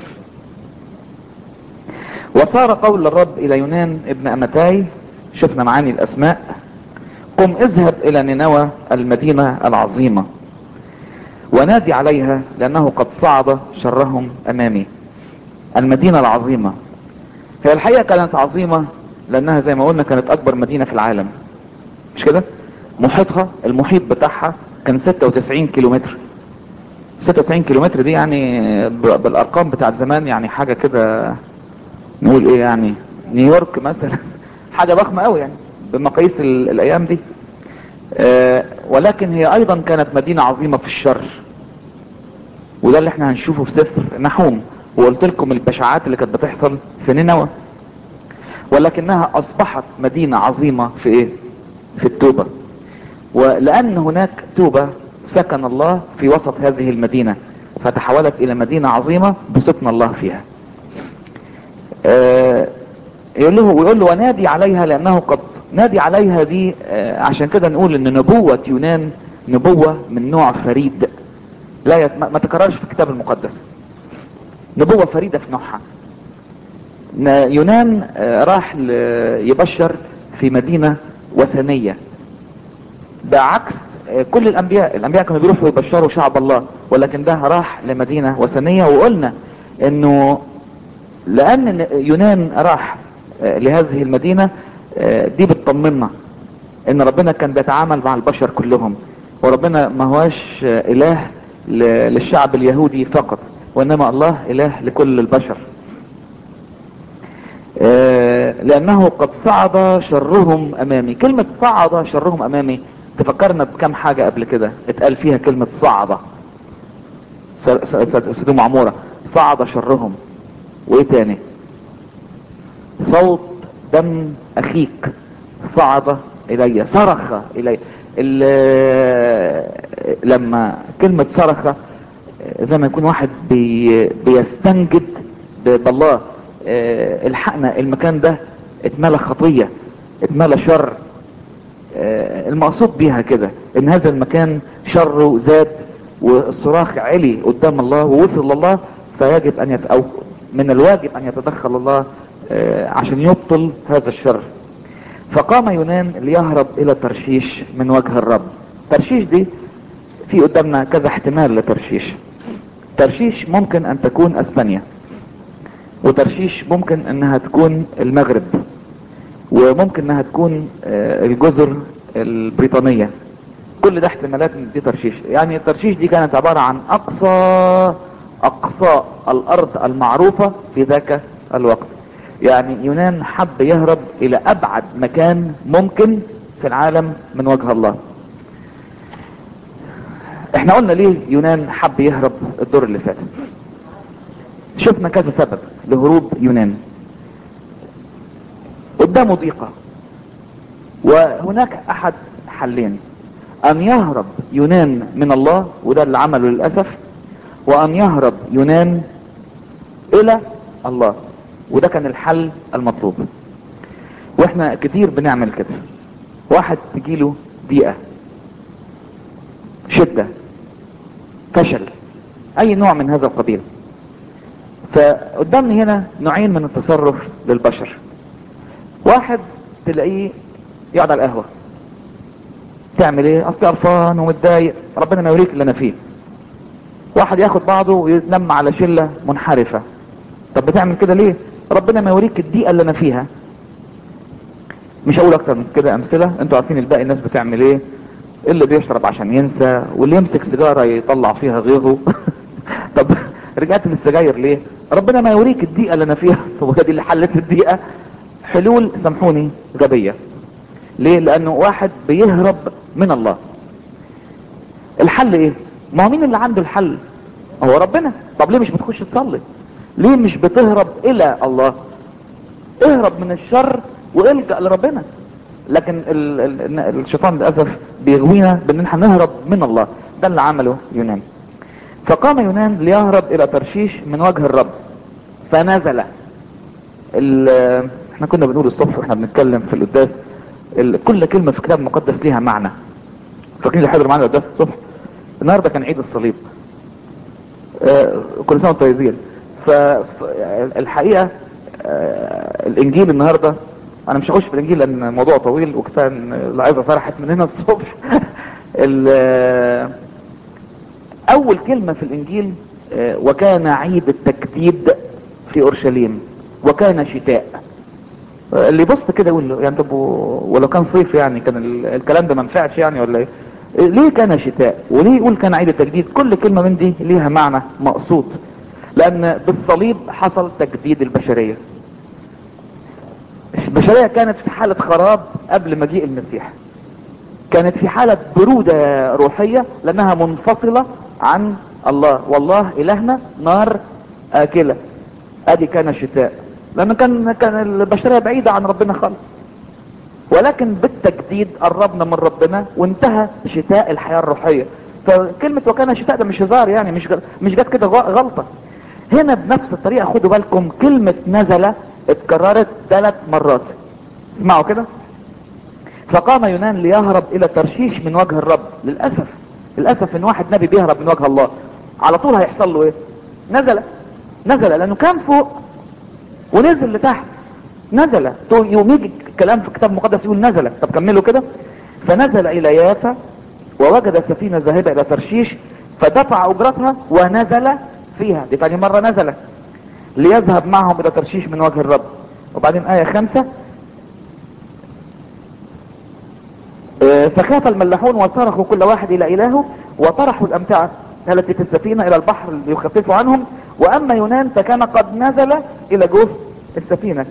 وصار قول الرب الى يونان ابن امتاي شفنا معاني الاسماء قم اذهب الى نينوى المدينة العظيمة ونادي عليها لانه قد صعد شرهم امامي المدينة العظيمة هي الحقيقة كانت عظيمة لانها زي ما قلنا كانت اكبر مدينة في العالم مش كده محيطها المحيط بتاعها كان 96 كيلومتر 96 كيلومتر دي يعني ب- بالارقام بتاعت زمان يعني حاجة كده نقول ايه يعني نيويورك مثلا حاجة ضخمة قوي يعني بمقاييس ال- الايام دي آه، ولكن هي ايضا كانت مدينة عظيمة في الشر وده اللي احنا هنشوفه في سفر نحوم وقلت لكم البشاعات اللي كانت بتحصل في نينوى ولكنها اصبحت مدينة عظيمة في ايه في التوبة ولان هناك توبة سكن الله في وسط هذه المدينة فتحولت الى مدينة عظيمة بسكن الله فيها آه، يقول له ويقول له ونادي عليها لانه قد نادي عليها دي آه، عشان كده نقول ان نبوة يونان نبوة من نوع فريد لا يت... ما ما تكررش في الكتاب المقدس نبوة فريدة في نوعها ن- يونان آه، راح ل- يبشر في مدينة وثنية بعكس آه، كل الانبياء الانبياء كانوا بيروحوا يبشروا شعب الله ولكن ده راح لمدينة وثنية وقلنا انه لان يونان راح آه، لهذه المدينة آه، دي بتطمنا ان ربنا كان بيتعامل مع البشر كلهم وربنا ما هواش آه، اله ل- للشعب اليهودي فقط وانما الله اله لكل البشر آه، لانه قد صعد شرهم امامي كلمة صعد شرهم امامي تفكرنا بكم حاجة قبل كده اتقال فيها كلمة صعد س- س- س- سدوم عمورة صعد شرهم وايه تاني صوت دم اخيك صعد الي صرخ الي ال- لما كلمة صرخ زي ما يكون واحد بي بيستنجد ب- بالله آه، الحقنا المكان ده اتملى خطية اتملى شر آه، المقصود بيها كده ان هذا المكان شره زاد والصراخ علي قدام الله ووصل لله فيجب ان يت... او من الواجب ان يتدخل الله آه، عشان يبطل هذا الشر فقام يونان ليهرب الى ترشيش من وجه الرب ترشيش دي في قدامنا كذا احتمال لترشيش ترشيش ممكن ان تكون اسبانيا وترشيش ممكن انها تكون المغرب وممكن انها تكون آه، الجزر البريطانية كل ده احتمالات ان دي ترشيش يعني ترشيش دي كانت عبارة عن اقصى اقصى الارض المعروفة في ذاك الوقت يعني يونان حب يهرب الى ابعد مكان ممكن في العالم من وجه الله احنا قلنا ليه يونان حب يهرب الدور اللي فات شفنا كذا سبب لهروب يونان قدامه ضيقة وهناك احد حلين ان يهرب يونان من الله وده اللي عمله للأسف وان يهرب يونان الى الله وده كان الحل المطلوب واحنا كتير بنعمل كده واحد تجيله ضيقة شدة فشل اي نوع من هذا القبيل فقدامني هنا نوعين من التصرف للبشر واحد تلاقيه يقعد على القهوة تعمل ايه اصلي قرفان ومتضايق ربنا ما يوريك اللي انا فيه واحد ياخد بعضه ويتلم على شلة منحرفة طب بتعمل كده ليه ربنا ما يوريك الضيقة اللي انا فيها مش هقول اكتر من كده امثلة انتوا عارفين الباقي الناس بتعمل ايه اللي بيشرب عشان ينسى واللي يمسك سيجارة يطلع فيها غيظه طب رجعت من السجاير ليه ربنا ما يوريك الضيقة اللي انا فيها هو دي اللي حلت الضيقة حلول سامحوني غبية ليه لانه واحد بيهرب من الله الحل ايه ما هو مين اللي عنده الحل هو ربنا طب ليه مش بتخش تصلي ليه مش بتهرب الى الله اهرب من الشر والجأ لربنا لكن ال ال الشيطان للاسف بيغوينا بان احنا نهرب من الله ده اللي عمله يونان فقام يونان ليهرب الى ترشيش من وجه الرب فنزل ال- احنا كنا بنقول الصبح واحنا بنتكلم في القداس ال- كل كلمة في الكتاب المقدس ليها معنى فاكرين اللي حضروا معانا القداس الصبح النهارده كان عيد الصليب آه، كل سنه وانتم طيبين فالحقيقه الانجيل النهارده انا مش هخش في الانجيل لان الموضوع طويل وكفايه ان العظه فرحت من هنا الصبح ال- آه، اول كلمه في الانجيل آه، وكان عيد التجديد في اورشليم وكان شتاء آه، اللي يبص كده يقول له يعني طب و- ولو كان صيف يعني كان ال- الكلام ده ما نفعش يعني ولا ايه إيه، ليه كان شتاء وليه يقول كان عيد التجديد كل كلمة من دي ليها معنى مقصود لان بالصليب حصل تجديد البشرية البشرية كانت في حالة خراب قبل مجيء المسيح كانت في حالة برودة روحية لانها منفصلة عن الله والله الهنا نار اكلة ادي كان شتاء لان كان كان البشرية بعيدة عن ربنا خالص ولكن بالتجديد قربنا من ربنا وانتهى شتاء الحياة الروحية فكلمة وكان شتاء ده مش هزار يعني مش مش جت كده غ- غلطة هنا بنفس الطريقة خدوا بالكم كلمة نزل اتكررت ثلاث مرات اسمعوا كده فقام يونان ليهرب الى ترشيش من وجه الرب للاسف للاسف ان واحد نبي بيهرب من وجه الله على طول هيحصل له ايه نزل نزل لانه كان فوق ونزل لتحت نزل تو- يوم يجي كلام في الكتاب المقدس يقول نزل طب كملوا كده فنزل الى يافا ووجد سفينة ذاهبة الى ترشيش فدفع اجرتها ونزل فيها دي تاني مرة نزل ليذهب معهم الى ترشيش من وجه الرب وبعدين آية خمسة آه، فخاف الملاحون وصرخوا كل واحد الى الهه وطرحوا الامتعة التي في السفينة الى البحر ليخففوا عنهم واما يونان فكان قد نزل الى جوف السفينة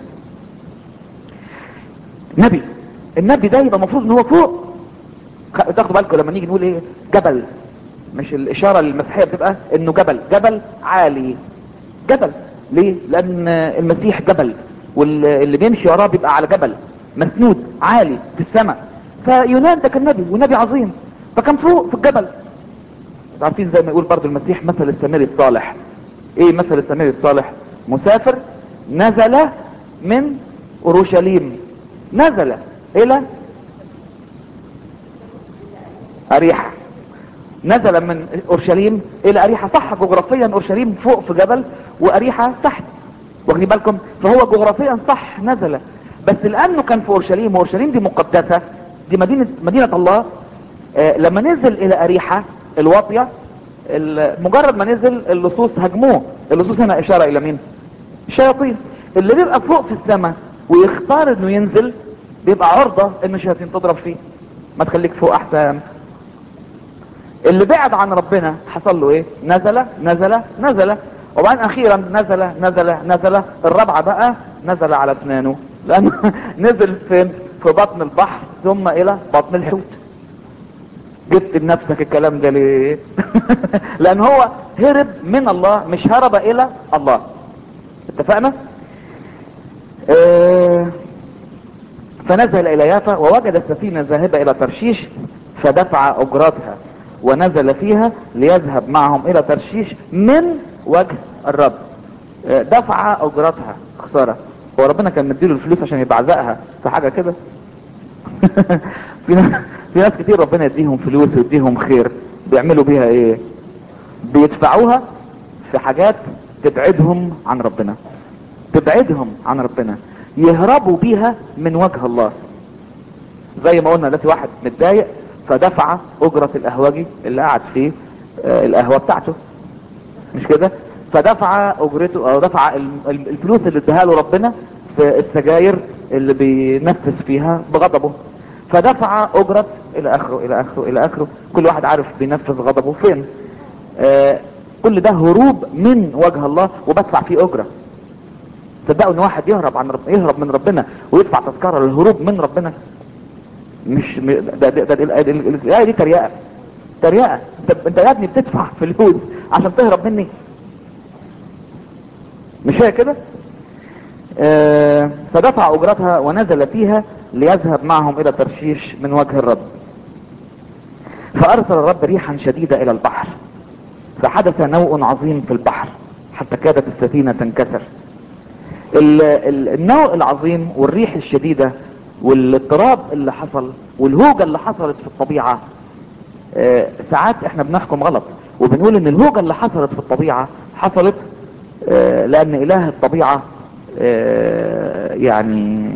نبي النبي ده يبقى المفروض ان هو فوق خ- تاخدوا بالكم لما نيجي نقول ايه جبل مش الاشارة المسيحية بتبقى انه جبل جبل عالي جبل ليه لان المسيح جبل واللي بيمشي وراه بيبقى على جبل مسنود عالي في السماء فيونان ده كان نبي ونبي عظيم فكان فوق في الجبل انتوا عارفين زي ما يقول برضو المسيح مثل السامري الصالح ايه مثل السامري الصالح مسافر نزل من اورشليم نزل الى اريحة نزل من اورشليم الى اريحة صح جغرافيا اورشليم فوق في جبل واريحة تحت واخدين بالكم فهو جغرافيا صح نزل بس لانه كان في اورشليم واورشليم دي مقدسة دي مدينة مدينة الله آه لما نزل الى اريحة الواطية ال- مجرد ما نزل اللصوص هجموه اللصوص هنا اشارة الى مين الشياطين اللي بيبقى فوق في السماء ويختار انه ينزل بيبقى عرضة ان الشياطين تضرب فيه ما تخليك فوق احسن اللي بعد عن ربنا حصل له ايه نزل نزل نزل وبعدين اخيرا نزل نزل نزل الرابعة بقى نزل على اسنانه لانه نزل فين في بطن البحر ثم الى بطن الحوت جبت لنفسك الكلام ده ليه لان هو هرب من الله مش هرب الى الله اتفقنا اه فنزل الى يافا ووجد السفينة ذاهبة الى ترشيش فدفع اجرتها ونزل فيها ليذهب معهم الى ترشيش من وجه الرب اه دفع اجرتها خسارة هو ربنا كان مديله الفلوس عشان يبعزقها في حاجة كده في ناس في ناس كتير ربنا يديهم فلوس ويديهم خير بيعملوا بيها ايه بيدفعوها في حاجات تبعدهم عن ربنا تبعدهم عن ربنا يهربوا بيها من وجه الله زي ما قلنا دلوقتي واحد متضايق فدفع اجرة القهوجي اللي قعد فيه آه، القهوة بتاعته مش كده فدفع اجرته او دفع ال- ال- الفلوس اللي اداها له ربنا في السجاير اللي بينفذ فيها بغضبه فدفع اجرة الى اخره الى اخره الى اخره كل واحد عارف بينفذ غضبه فين آه كل ده هروب من وجه الله وبدفع فيه اجرة تصدقوا ان واحد يهرب عن رب... يهرب من ربنا ويدفع تذكرة للهروب من ربنا مش م- ده ده ده ال- ال- ال- الآية دي تريقة تريقة انت انت يا ابني بتدفع فلوس عشان تهرب مني مش هي كده آه، فدفع اجرتها ونزل فيها ليذهب معهم الى ترشيش من وجه الرب فارسل الرب ريحا شديدة الى البحر فحدث نوء عظيم في البحر حتى كادت السفينة تنكسر ال- ال- النوء العظيم والريح الشديدة والاضطراب اللي حصل والهوجة اللي حصلت في الطبيعة آه، ساعات احنا بنحكم غلط وبنقول ان الهوجة اللي حصلت في الطبيعة حصلت آه، لان اله الطبيعة آه، يعني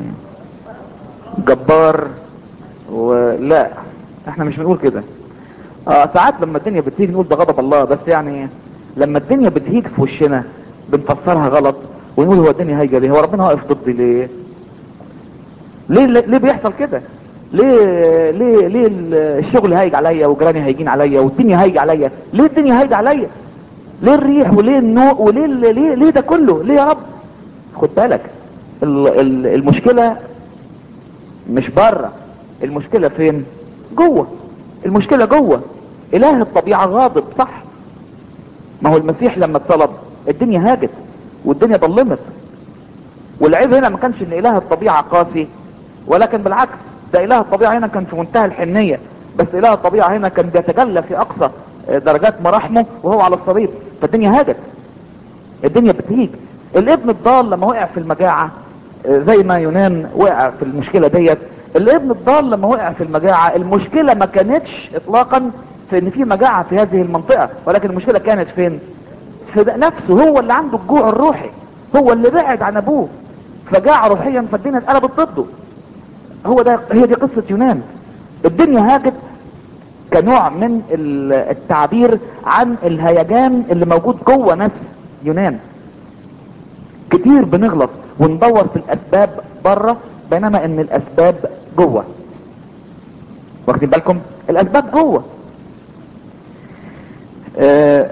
جبار ولا احنا مش بنقول كده اه ساعات لما الدنيا بتهيج نقول ده غضب الله بس يعني لما الدنيا بتهيج في وشنا بنفسرها غلط ونقول هو الدنيا هايجه ليه هو ربنا واقف ضدي ليه ليه ليه بيحصل كده ليه ليه ليه الشغل هايج عليا وجيراني هايجين عليا والدنيا هايجه عليا ليه الدنيا هايجه عليا ليه الريح وليه النوء وليه ال- ليه ليه ده كله ليه يا رب خد بالك ال- ال- المشكله مش بره المشكله فين جوه المشكله جوه اله الطبيعه غاضب صح ما هو المسيح لما اتصلب الدنيا هاجت والدنيا ضلمت والعيب هنا ما كانش ان اله الطبيعه قاسي ولكن بالعكس ده اله الطبيعه هنا كان في منتهى الحنيه بس اله الطبيعه هنا كان بيتجلى في اقصى درجات مراحمه وهو على الصليب فالدنيا هاجت الدنيا بتهيج الابن الضال لما وقع في المجاعة آه، زي ما يونان وقع في المشكلة ديت الابن الضال لما وقع في المجاعة المشكلة ما كانتش اطلاقا في ان في مجاعة في هذه المنطقة ولكن المشكلة كانت فين في ده نفسه هو اللي عنده الجوع الروحي هو اللي بعد عن ابوه فجاع روحيا فالدنيا اتقلبت ضده هو ده هي دي قصة يونان الدنيا هاجت كنوع من ال- التعبير عن الهيجان اللي موجود جوه نفس يونان كتير بنغلط وندور في الاسباب بره بينما ان الاسباب جوه واخدين بالكم الاسباب جوه آه،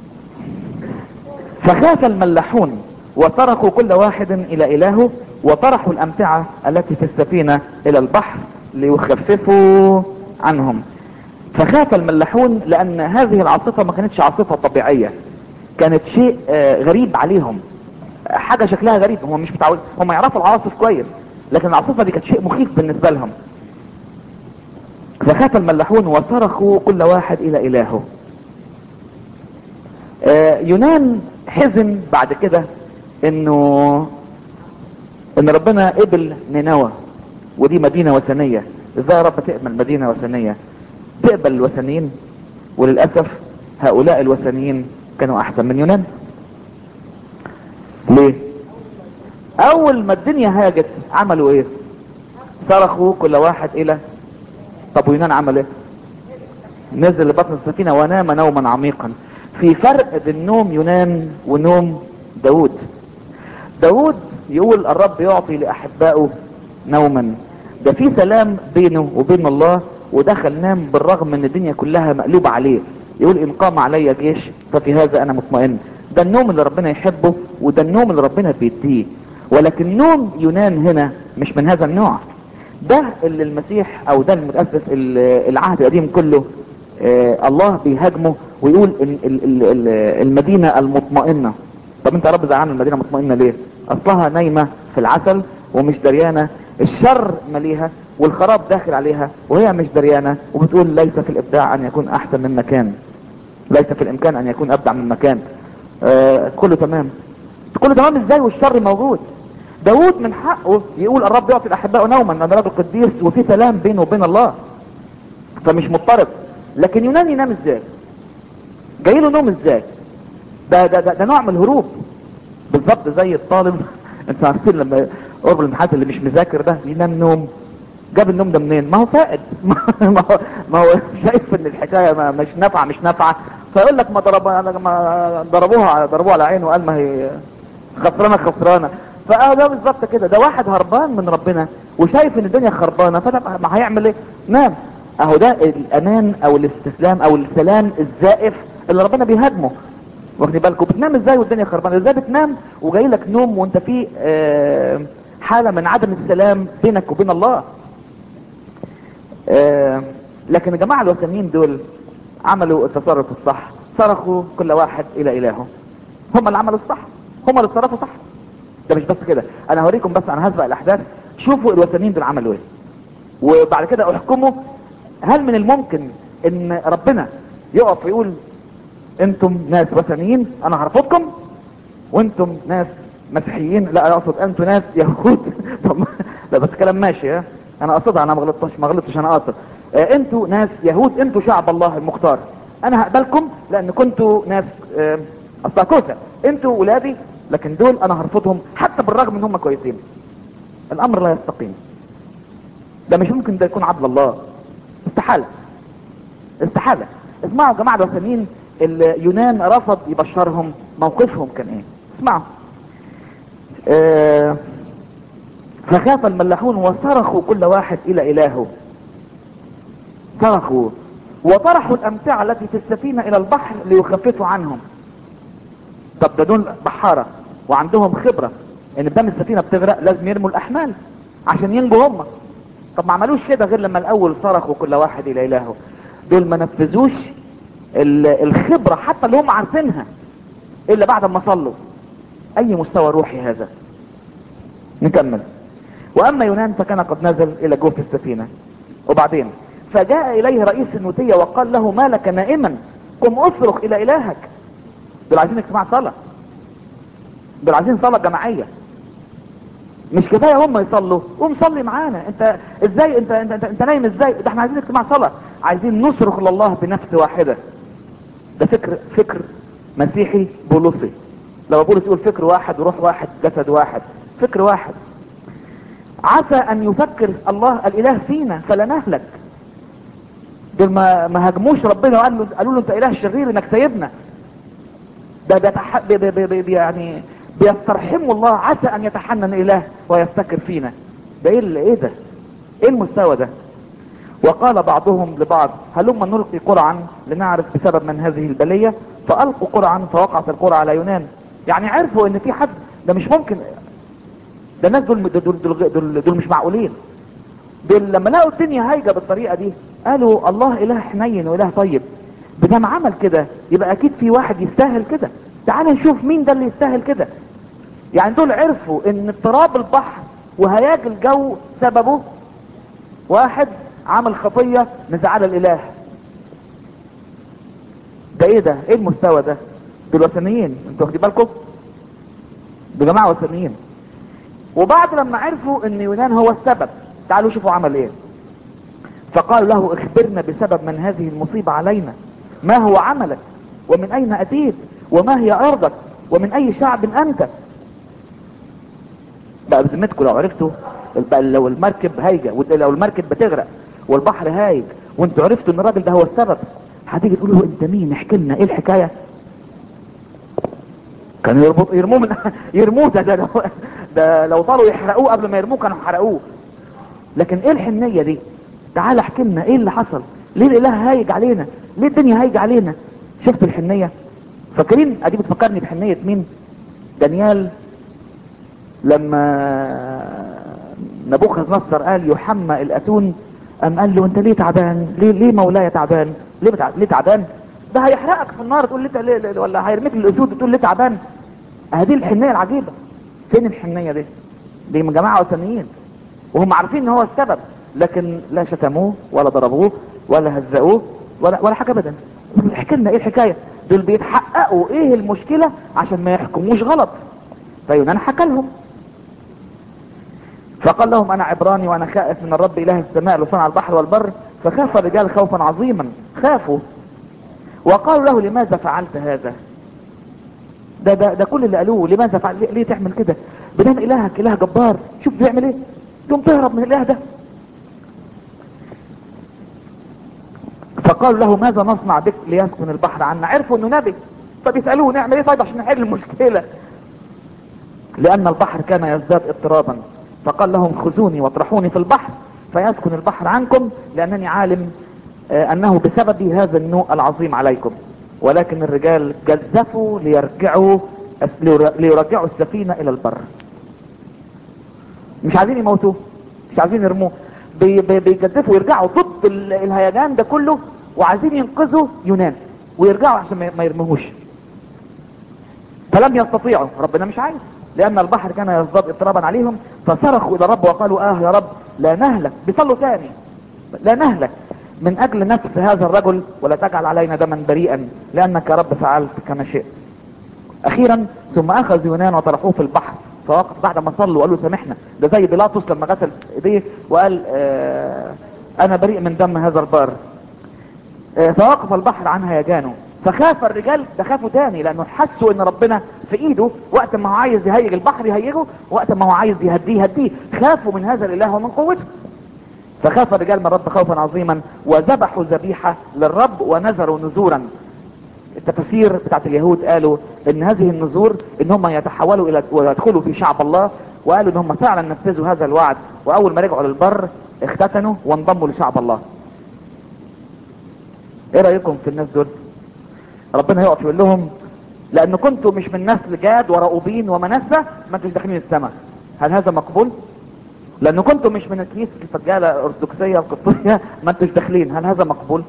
فخاف الملاحون وصرخوا كل واحد الى الهه وطرحوا الامتعة التي في السفينة الى البحر ليخففوا عنهم فخاف الملاحون لان هذه العاصفة ما كانتش عاصفة طبيعية كانت شيء آه، غريب عليهم حاجة شكلها غريب هم مش متعود هم يعرفوا العواصف كويس لكن العاصفة دي كانت شيء مخيف بالنسبة لهم فخاف الملاحون وصرخوا كل واحد الى الهه آه، يونان حزن بعد كده انه ان ربنا قبل نينوى ودي مدينة وثنية ازاي يا رب تقبل مدينة وثنية تقبل الوثنيين وللأسف هؤلاء الوثنيين كانوا احسن من يونان ليه اول ما الدنيا هاجت عملوا ايه صرخوا كل واحد الى طب ويونان عمل ايه نزل لبطن السفينة ونام نوما عميقا في فرق بين نوم يونان ونوم داود داود يقول الرب يعطي لأحبائه نوما ده في سلام بينه وبين الله ودخل نام بالرغم ان الدنيا كلها مقلوبة عليه يقول ان قام علي جيش ففي هذا انا مطمئن ده النوم اللي ربنا يحبه وده النوم اللي ربنا بيديه ولكن نوم يونان هنا مش من هذا النوع ده اللي المسيح او ده المتأسف ال- العهد القديم كله آه، الله بيهاجمه ويقول إن ال- ال- ال- المدينة المطمئنة طب انت يا رب زعلان المدينة مطمئنة ليه اصلها نايمة في العسل ومش دريانة الشر مليها والخراب داخل عليها وهي مش دريانة وبتقول ليس في الابداع ان يكون احسن من مكان ليس في الامكان ان يكون ابدع من مكان آه كله تمام كله تمام ازاي والشر موجود داود من حقه يقول الرب يعطي الاحباء نوما انا راجل قديس وفي سلام بينه وبين الله فمش مضطرب لكن يونان ينام ازاي جاي له نوم ازاي ده ده ده, ده نوع من الهروب بالظبط زي الطالب انتوا عارفين لما قرب الامتحانات اللي مش مذاكر ده ينام نوم جاب النوم ده منين ما هو فائد ما هو ما هو شايف ان الحكايه ما مش نافعه مش نافعه فيقول لك ما ضرب ما ضربوها ضربوها على عينه وقال ما هي خسرانه خسرانه فاه ده بالظبط كده ده واحد هربان من ربنا وشايف ان الدنيا خربانه فده ما هيعمل ايه نام اهو ده الامان او الاستسلام او السلام الزائف اللي ربنا بيهاجمه واخدين بالكم بتنام ازاي والدنيا خربانه ازاي بتنام وجاي لك نوم وانت في آه، حاله من عدم السلام بينك وبين الله آه، لكن الجماعه الوثنيين دول عملوا التصرف الصح صرخوا كل واحد الى الهه هم اللي عملوا الصح هم اللي اتصرفوا صح ده مش بس كده انا هوريكم بس انا هسبق الاحداث شوفوا الوثنيين دول عملوا ايه وبعد كده احكموا هل من الممكن ان ربنا يقف ويقول انتم ناس وثنيين انا هرفضكم وانتم ناس مسيحيين لا انا اقصد انتم ناس يهود طب لا بس كلام ماشي ها انا اقصدها انا ما غلطتش ما غلطتش انا قاصد آه، انتوا ناس يهود انتوا شعب الله المختار انا هقبلكم لان كنتوا ناس آه، اصلا كوسه انتوا ولادي لكن دول انا هرفضهم حتى بالرغم ان هم كويسين الامر لا يستقيم ده مش ممكن ده يكون عدل الله استحاله استحاله اسمعوا يا جماعه الوثنيين اليونان رفض يبشرهم موقفهم كان ايه اسمعوا آه فخاف الملاحون وصرخوا كل واحد الى الهه صرخوا وطرحوا الامتعة التي في السفينة الى البحر ليخففوا عنهم طب ده دول بحارة وعندهم خبرة ان بدام السفينة بتغرق لازم يرموا الاحمال عشان ينجوا هم طب ما عملوش كده غير لما الاول صرخوا كل واحد الى الهه دول ما نفذوش ال- الخبرة حتى اللي هم عارفينها الا بعد ما صلوا اي مستوى روحي هذا نكمل واما يونان فكان قد نزل الى جوف السفينة وبعدين فجاء اليه رئيس النوتية وقال له ما لك نائما قم اصرخ الى الهك دول عايزين اجتماع صلاة دول عايزين صلاة جماعية مش كفايه هم يصلوا قوم صلي معانا انت ازاي انت انت, انت, انت نايم ازاي ده احنا عايزين اجتماع صلاه عايزين نصرخ لله بنفس واحده ده فكر فكر مسيحي بولوسي لو بولس يقول فكر واحد وروح واحد جسد واحد فكر واحد عسى ان يفكر الله الاله فينا فلا نهلك دول ما ما هاجموش ربنا وقالوا له قالوا له انت اله شرير انك سايبنا ده بيتح... بي بي بي بي يعني بيسترحموا الله عسى ان يتحنن اله ويفتكر فينا ده ايه ال- ايه ده ايه المستوى ده وقال بعضهم لبعض هلما نلقي قرعا لنعرف بسبب من هذه البلية فألقوا قرعا فوقعت القرعة على يونان يعني عرفوا ان في حد ده مش ممكن ده الناس دول دول, دول, دول, دول مش معقولين دول لما لقوا الدنيا هايجة بالطريقة دي قالوا الله اله حنين واله طيب بدم عمل كده يبقى اكيد في واحد يستاهل كده تعال نشوف مين ده اللي يستاهل كده يعني دول عرفوا ان اضطراب البحر وهياج الجو سببه واحد عمل خطية مزعله الاله ده ايه ده ايه المستوى ده دول وثنيين انتوا واخدين بالكم دول جماعة وثنيين وبعد لما عرفوا ان يونان هو السبب تعالوا شوفوا عمل ايه فقال له اخبرنا بسبب من هذه المصيبة علينا ما هو عملك ومن اين اتيت وما هي ارضك ومن اي شعب انت بقى بذمتكم لو عرفتوا بقى لو المركب هايجة لو المركب بتغرق والبحر هايج وانتوا عرفتوا ان الراجل ده هو السبب هتيجي تقولوا له انت مين احكي لنا ايه الحكايه كانوا يربط يرموه من يرموه ده, ده لو ده لو طالوا يحرقوه قبل ما يرموه كانوا حرقوه لكن ايه الحنيه دي تعال احكي لنا ايه اللي حصل ليه الاله هايج علينا ليه الدنيا هايج علينا شفت الحنيه فاكرين ادي بتفكرني بحنيه مين دانيال لما نبوخذ نصر قال يحمى الاتون قام قال له انت ليه تعبان ليه ليه مولاي تعبان ليه بتع... ليه تعبان ده هيحرقك في النار تقول لي ليه... ليه... ولا هيرميك للاسود تقول ليه تعبان هذه الحنيه العجيبه فين الحنيه دي دي من جماعه وثنيين وهم عارفين ان هو السبب لكن لا شتموه ولا ضربوه ولا هزقوه ولا ولا حاجه ابدا احكي لنا ايه الحكايه دول بيتحققوا ايه المشكله عشان ما يحكموش غلط فيونان حكى لهم فقال لهم انا عبراني وانا خائف من الرب اله السماء لصنع البحر والبر فخاف الرجال خوفا عظيما خافوا وقالوا له لماذا فعلت هذا ده ده ده كل اللي قالوه لماذا فعل ليه, ليه تعمل كده بدام الهك اله جبار شوف بيعمل ايه تقوم تهرب من الاله ده فقالوا له ماذا نصنع بك ليسكن البحر عنا عرفوا انه نبي فبيسالوه نعمل ايه طيب عشان نحل المشكله لان البحر كان يزداد اضطرابا فقال لهم خذوني واطرحوني في البحر فيسكن البحر عنكم لانني عالم آه انه بسبب هذا النوء العظيم عليكم ولكن الرجال جزفوا ليرجعوا ليرجعوا السفينة الى البر مش عايزين يموتوه مش عايزين يرموه بي بي بيجدفوا يرجعوا ضد الهيجان ده كله وعايزين ينقذوا يونان ويرجعوا عشان ما يرموهوش فلم يستطيعوا ربنا مش عايز لان البحر كان يزداد اضطرابا عليهم فصرخوا الى الرب وقالوا اه يا رب لا نهلك بيصلوا تاني لا نهلك من اجل نفس هذا الرجل ولا تجعل علينا دما بريئا لانك يا رب فعلت كما شئت اخيرا ثم اخذ يونان وطرحوه في البحر فوقف بعد ما صلوا وقالوا سامحنا ده زي بيلاطس لما غسل ايديه وقال آه انا بريء من دم هذا البار آه فوقف البحر عن هيجانه فخاف الرجال ده خافوا تاني لانه حسوا ان ربنا في ايده وقت ما هو عايز يهيج البحر يهيجه وقت ما هو عايز يهديه يهديه خافوا من هذا الاله ومن قوته فخاف الرجال من الرب خوفا عظيما وذبحوا ذبيحة للرب ونذروا نذورا التفاسير بتاعت اليهود قالوا ان هذه النذور ان هم يتحولوا الى ويدخلوا في شعب الله وقالوا ان هم فعلا نفذوا هذا الوعد واول ما رجعوا للبر اختتنوا وانضموا لشعب الله ايه رايكم في الناس دول ربنا يقف يقول لهم لان كنتوا مش من نسل جاد ورؤوبين ومنسى ما انتوش داخلين السماء هل هذا مقبول لان كنتوا مش من الكنيسه الفجاله الارثوذكسيه القبطيه ما انتوش داخلين هل هذا مقبول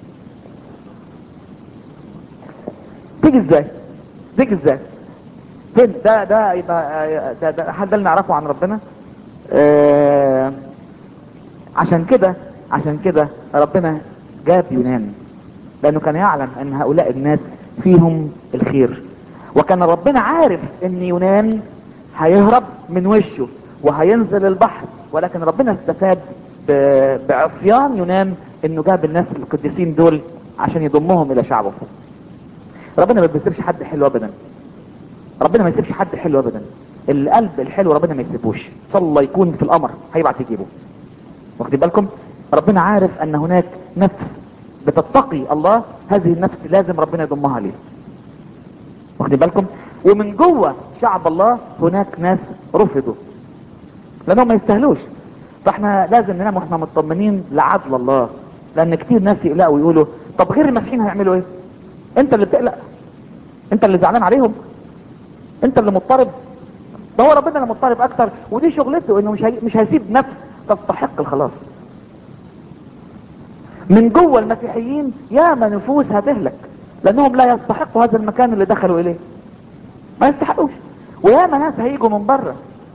تيجي ازاي تيجي ازاي فين ده ده يبقى ده, ده حد اللي نعرفه عن ربنا آه عشان كده عشان كده ربنا جاب يونان لانه كان يعلم ان هؤلاء الناس فيهم الخير وكان ربنا عارف ان يونان هيهرب من وشه وهينزل البحر ولكن ربنا استفاد ب- بعصيان يونان انه جاب الناس القديسين دول عشان يضمهم الى شعبه ربنا ما بيسيبش حد حلو ابدا ربنا ما يسيبش حد حلو ابدا القلب الحلو ربنا ما يسيبوش ان شاء الله يكون في القمر هيبعت يجيبه واخدين بالكم ربنا عارف ان هناك نفس بتتقي الله هذه النفس لازم ربنا يضمها ليه واخدين بالكم ومن جوه شعب الله هناك ناس رفضوا لانهم ما يستاهلوش فاحنا لازم ننام واحنا مطمنين لعدل الله لان كتير ناس يقلقوا ويقولوا طب غير المسيحيين هيعملوا ايه انت اللي بتقلق انت اللي زعلان عليهم انت اللي مضطرب ده هو ربنا اللي مضطرب اكتر ودي شغلته انه مش هي... مش هيسيب نفس تستحق الخلاص من جوه المسيحيين ياما نفوس هتهلك لانهم لا يستحقوا هذا المكان اللي دخلوا اليه ما يستحقوش وياما ناس هيجوا من بره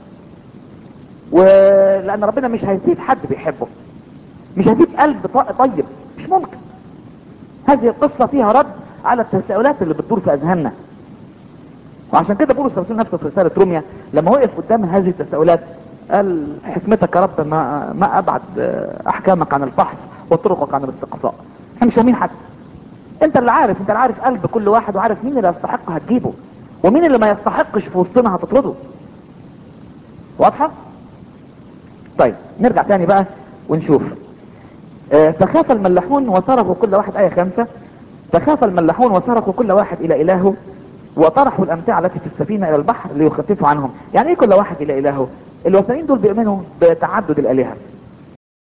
ولان ربنا مش هيسيب حد بيحبه مش هيسيب قلب ط- طيب مش ممكن هذه القصة فيها رد على التساؤلات اللي بتدور في اذهاننا وعشان كده بولس الرسول نفسه في رسالة روميا لما وقف قدام هذه التساؤلات قال حكمتك يا رب ما, ما ابعد آه، احكامك عن الفحص وطرقك عن الاستقصاء احنا مش فاهمين حاجة انت اللي عارف انت اللي عارف قلب كل واحد وعارف مين اللي يستحق هتجيبه ومين اللي ما يستحقش في وسطنا هتطرده واضحة طيب نرجع تاني بقى ونشوف آه، فخاف الملاحون وصرخوا كل واحد آية خمسة فخاف الملاحون وصرخوا كل واحد إلى إلهه وطرحوا الأمتعة التي في السفينة إلى البحر ليخففوا عنهم يعني إيه كل واحد إلى إلهه الوثنيين دول بيؤمنوا بتعدد الآلهة